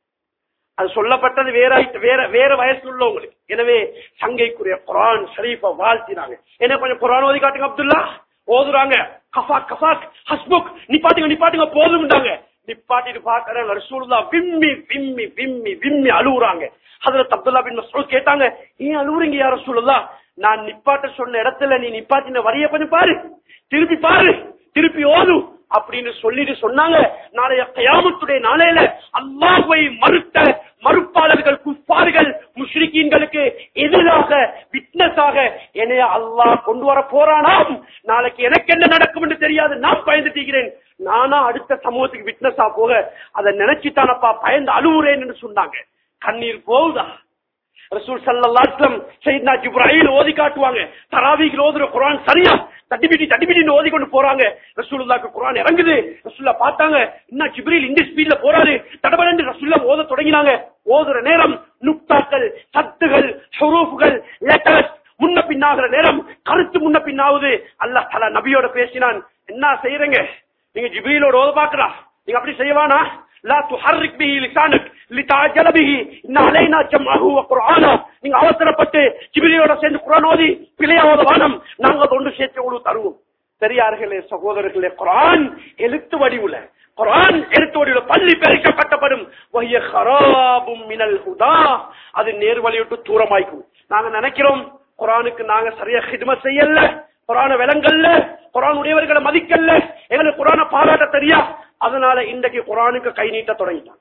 அது சொல்லப்பட்டது வேற வேற வேற வயசு உள்ளவங்களுக்கு எனவே சங்கைக்குரிய குரான் ஷரீஃப வாழ்த்தினாங்க என்ன கொஞ்சம் குரான் ஓதி காட்டுங்க அப்துல்லா ஓதுறாங்க கஃபாக் கஃபாக் ஹஸ்புக் நிப்பாட்டுங்க நிப்பாட்டுங்க போதும்டாங்க நிப்பாட்டிட்டு பாக்குற ரசூலுல்லா விம்மி விம்மி விம்மி விம்மி அழுவுறாங்க ஹதரத் அப்துல்லா பின் மஸ்ஊத் கேட்டாங்க ஏன் அழுவுறீங்க யார் ரசூலுல்லா நான் நிப்பாட்ட சொன்ன இடத்துல நீ நிப்பாட்டின வரிய கொஞ்சம் பாரு திருப்பி பாரு திருப்பி ஓது அப்படின்னு சொல்லிட்டு சொன்னாங்க நாளைய கயாமத்துடைய நாளையில அல்லாஹ்வை மறுத்த மறுப்பாளர்கள் குஃபார்கள் முஷ்ரிக்கீன்களுக்கு எதிராக விட்னஸாக என்னைய அல்லாஹ் கொண்டு வர போறானாம் நாளைக்கு எனக்கு என்ன நடக்கும் என்று தெரியாது நான் பயந்துட்டீங்கிறேன் நானா அடுத்த சமூகத்துக்கு விட்னஸா போக அதை நினைச்சுட்டானப்பா பயந்து அழுவுறேன் என்று சொன்னாங்க கண்ணீர் போகுதா ரசூல் ஸல்லல்லாஹு அலைஹி வஸல்லம் சையத்னா ஜிப்ராயில் ஓதி காட்டுவாங்க தராவீஹில் ஓதுற குர்ஆன் சரியா தட்டிபிடி தட்டிபிடின்னு ஓதி கொண்டு போறாங்க ரசூலுல்லாஹ்க்கு குர்ஆன் இறங்குது ரசூலுல்லாஹ் பார்த்தாங்க என்ன ஜிப்ரீல் இந்த ஸ்பீட்ல போறாரு தடபடன்னு ரசூலுல்லாஹ் ஓத தொடங்கினாங்க ஓதுற நேரம் நுக்தாக்கள் சத்துகள் ஹுரூஃப்கள் லெட்டர்ஸ் முன்ன பின்னாகிற நேரம் கருத்து முன்ன பின்னாவுது அல்லாஹ் தஆலா நபியோட பேசினான் என்ன செய்யறீங்க நீங்க ஜிப்ரீலோட ஓத பாக்குறா நீங்க அப்படி செய்வானா லா துஹர்ரிக் பிஹி லிசானக் லிதஅஜல பிஹி இன்ன அலைனா ஜம்அஹு வ குர்ஆனா நீங்க அவசரப்பட்டு ஜிப்ரீலோட சேர்ந்து குர்ஆன் ஓதி பிழையா ஓத வானம் நாங்க தொண்டு சேர்த்து உங்களுக்கு தருவோம் பெரியார்களே சகோதரர்களே குர்ஆன் எழுத்து வடிவுல குர்ஆன் எழுத்து வடிவுல பள்ளி பெருக்க கட்டப்படும் வஹிய ஹராபும் மினல் ஹுதா அது நேர்வழி விட்டு தூரமாய்க்கும் நாங்க நினைக்கிறோம் குர்ஆனுக்கு நாங்க சரியா ஹிதமத் செய்யல குரான விலங்கல்ல குரான் உடையவர்களை மதிக்கல்ல எங்களுக்கு குரான பாராட்ட தெரியா அதனால இன்றைக்கு குரானுக்கு கை நீட்ட தொடங்கிட்டாங்க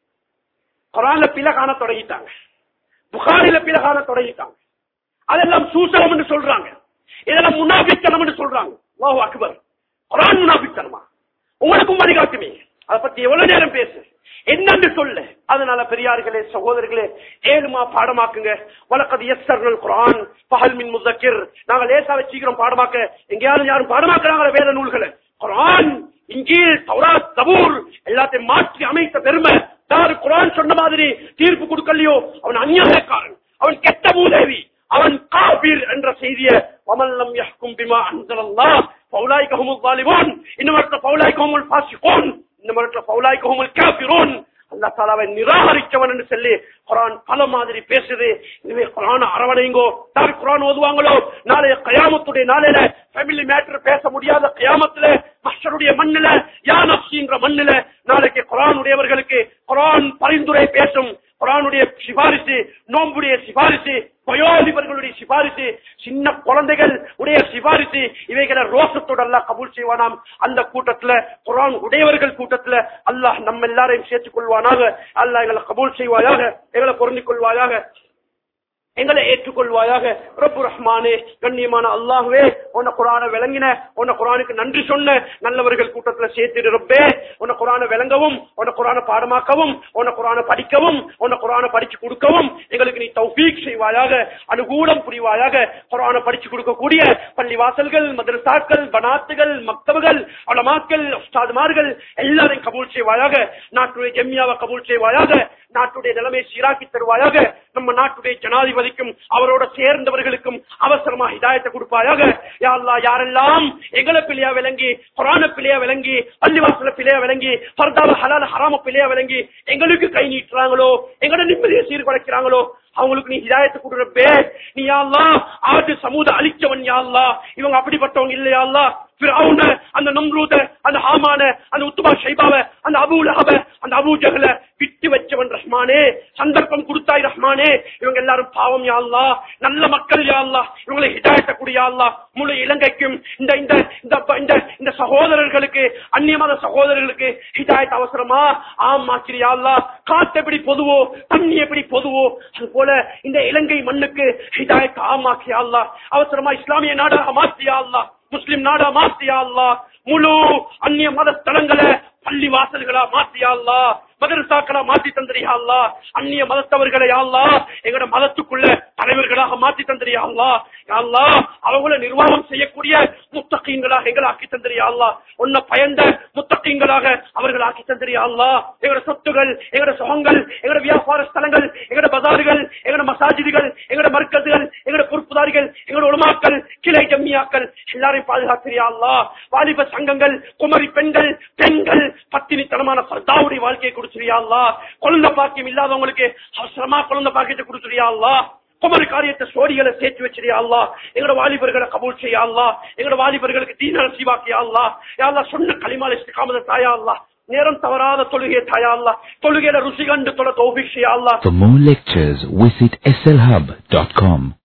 குரான்ல பிழை காண தொடங்கிட்டாங்க புகாரில பிழை காண தொடங்கிட்டாங்க அதெல்லாம் சூசலம் என்று சொல்றாங்க இதெல்லாம் முனாபித்தனம் என்று சொல்றாங்க வாஹு அக்பர் குரான் முனாபித்தனமா உங்களுக்கும் வழிகாட்டுமே அதை பத்தி எவ்வளவு நேரம் பேசு என்னன்னு சொல்லு அதனால பெரியார்களே சகோதரர்களே ஏழுமா பாடமாக்குங்க வழக்கது எஸ்ஸர்னல் குரான் பகல் மின் முசக்கிர் நாங்க லேசா வச்சுக்கிறோம் பாடமாக்க எங்கேயாவது யாரும் பாடமாக்குறாங்களா வேத நூல்களை குரான் இங்கீல் தௌராத் தபூர் எல்லாத்தையும் மாற்றி அமைத்த பெருமை யாரு குரான் சொன்ன மாதிரி தீர்ப்பு கொடுக்கலையோ அவன் அந்நியாயக்காரன் அவன் கெட்ட மூதேவி அவன் காபீர் என்ற செய்தியை வமல்லம் யஹ்கும் பிமா அன்சலல்லாஹ் ஃபௌலாயிக ஹுமுல் ஸாலிமூன் இன்னமற்ற ஃபௌலாயிக ஹுமுல் ஃபாசிகூன் இன்னமற்ற ஃபௌலாயிக ஹுமுல் காஃபிரூன் அல்லாஹ் தாலாவை நிராகரிச்சவன் என்று சொல்லி குரான் பல மாதிரி பேசுது எனவே குரான் அரவணைங்கோ யார் குரான் ஓதுவாங்களோ நாளைய கயாமத்துடைய நாளையில ஃபேமிலி மேட்டர் பேச முடியாத கயாமத்துல மஷருடைய மண்ணுல யா நப்சின்ற மண்ணுல நாளைக்கு குரான் உடையவர்களுக்கு குரான் பரிந்துரை பேசும் குரானுடைய சிபாரிசு நோம்புடைய சிபாரிசு வயோதிபர்களுடைய சிபாரிசு சின்ன குழந்தைகள் உடைய சிபாரிசு இவைகளை ரோசத்தோடு அல்லாஹ் கபூல் செய்வானாம் அந்த கூட்டத்துல குரான் உடையவர்கள் கூட்டத்துல அல்லாஹ் நம்ம எல்லாரையும் சேர்த்துக் கொள்வானாக அல்லாஹ் எங்களை கபூல் செய்வாயாக எங்களை பொருந்திக் கொள்வாயாக எங்களை ஏற்றுக்கொள்வாயாக ரப்பு ரஹ்மானே கண்ணியமான அல்லாஹ்வே உன்னை குரான விளங்கின உன்னை குரானுக்கு நன்றி சொன்ன நல்லவர்கள் கூட்டத்துல சேர்த்துடு ரப்பே உன்னை குரான விளங்கவும் உன்னை குரான பாடமாக்கவும் உன்னை குரான படிக்கவும் உன்னை குரான படிச்சு கொடுக்கவும் எங்களுக்கு நீ தௌஃபீக் செய்வாயாக அனுகூலம் புரிவாயாக குரான படிச்சு கொடுக்கக்கூடிய பள்ளி வாசல்கள் மதரசாக்கள் பனாத்துகள் மக்தபுகள் அலமாக்கள் உஸ்தாதுமார்கள் எல்லாரையும் கபூல் செய்வாயாக நாட்டுடைய ஜெம்யாவை கபூல் செய்வாயாக நாட்டுடைய நிலைமை சீராக்கி தருவாயாக நம்ம நாட்டுடைய ஜனாதிபதிக்கும் அவரோட சேர்ந்தவர்களுக்கும் அவசரமா ஹிதாயத்தை கொடுப்பாயாக யா அல்லாஹ் யாரெல்லாம் எங்களை பிள்ளையா விளங்கி குரான பிள்ளையா விளங்கி பள்ளிவாசல பிள்ளையா விளங்கி பர்தாவ ஹலால ஹராம பிள்ளையா விளங்கி எங்களுக்கு கை நீட்டுறாங்களோ எங்களோட நிம்மதியை சீர்குலைக்கிறாங்களோ அவங்களுக்கு நீ ஹிதாயத்தை கொடுறப்பே நீ யா அல்லாஹ் ஆடு சமூக அழிச்சவன் யா அல்லாஹ் இவங்க அப்படிப்பட்டவங்க இல்லையா அல்லாஹ் ஃபிரௌன அந்த நம்ரூத அந்த ஹாமான அந்த உத்துமா ஷைபாவ அந்த அபூ லஹப அந்த அபூ ஜஹல விட்டு வச்சவன் ரஹ்மானே சந்தர்ப்பம் கொடுத்தாய் ரஹ்மானே இவங்க எல்லாரும் பாவம் யா அல்லாஹ் நல்ல மக்கள் யா அல்லாஹ் இவங்களை ஹிதாயத்தை கொடு யா அல்லாஹ் முழு இலங்கைக்கும் இந்த இந்த இந்த இந்த இந்த சகோதரர்களுக்கு அந்நிய மத சகோதரர்களுக்கு ஹிதாயத் அவசரமா ஆம் ஆச்சிரியா அல்லாஹ் காத்து எப்படி பொதுவோ தண்ணி எப்படி பொதுவோ அது போல இந்த இலங்கை மண்ணுக்கு ஹிதாயத் ஆமாக்கியா அல்லாஹ் அவசரமா இஸ்லாமிய நாடாக மாற்றியா அல்லாஹ் முஸ்லிம் நாடா மாத்தியா அல்லா முழு அந்நிய மத ஸ்தலங்களை பள்ளி வாசல்களா மாத்தியா அல்லா மதரசாக்களா மாத்தி தந்திரியா அல்லா அந்நிய மதத்தவர்களை அல்லா எங்களோட மதத்துக்குள்ள தலைவர்களாக மாத்தி தந்திரியா அல்லா அல்லா அவங்கள நிர்வாகம் செய்யக்கூடிய முத்தகீன்களாக எங்களை ஆக்கி தந்திரியா அல்லா உன்னை பயந்த முத்தகீன்களாக அவர்கள் ஆக்கி தந்திரியா அல்லா எங்களோட சொத்துகள் எங்களோட சுகங்கள் எங்களோட வியாபார ஸ்தலங்கள் எங்களோட பஜார்கள் எங்களோட மசாஜிதுகள் எங்களோட மர்க்கதுகள் எங்களோட பொறுப்புதாரிகள் எங்களோட உலமாக்கள் கிளை ஜம்மியாக்கள் எல்லாரையும் பாதுகாத்திரியா அல்லா வாலிப சங்கங்கள் குமரி பெண்கள் பெண்கள் பத்தினித்தனமான சர்தாவுடைய வாழ்க்கையை கொடுத்துறியா அல்லா குழந்தை பாக்கியம் இல்லாதவங்களுக்கு அவசரமா குழந்தை பாக்கியத்தை கொடுத்துறியா அல்லா குமரி காரியத்தை சோடிகளை சேர்த்து வச்சிரியா அல்லா எங்களோட வாலிபர்களை கபூல் செய்யா அல்லா எங்களோட வாலிபர்களுக்கு தீன நசீவாக்கியா அல்லா யாழ்லா சொன்ன களிமால காமத தாயா அல்லா நேரம் தவறாத தொழுகை தாயா அல்லா தொழுகையில ருசி கண்டு தொலை தௌபிக் செய்யா அல்லா For more lectures, visit slhub.com.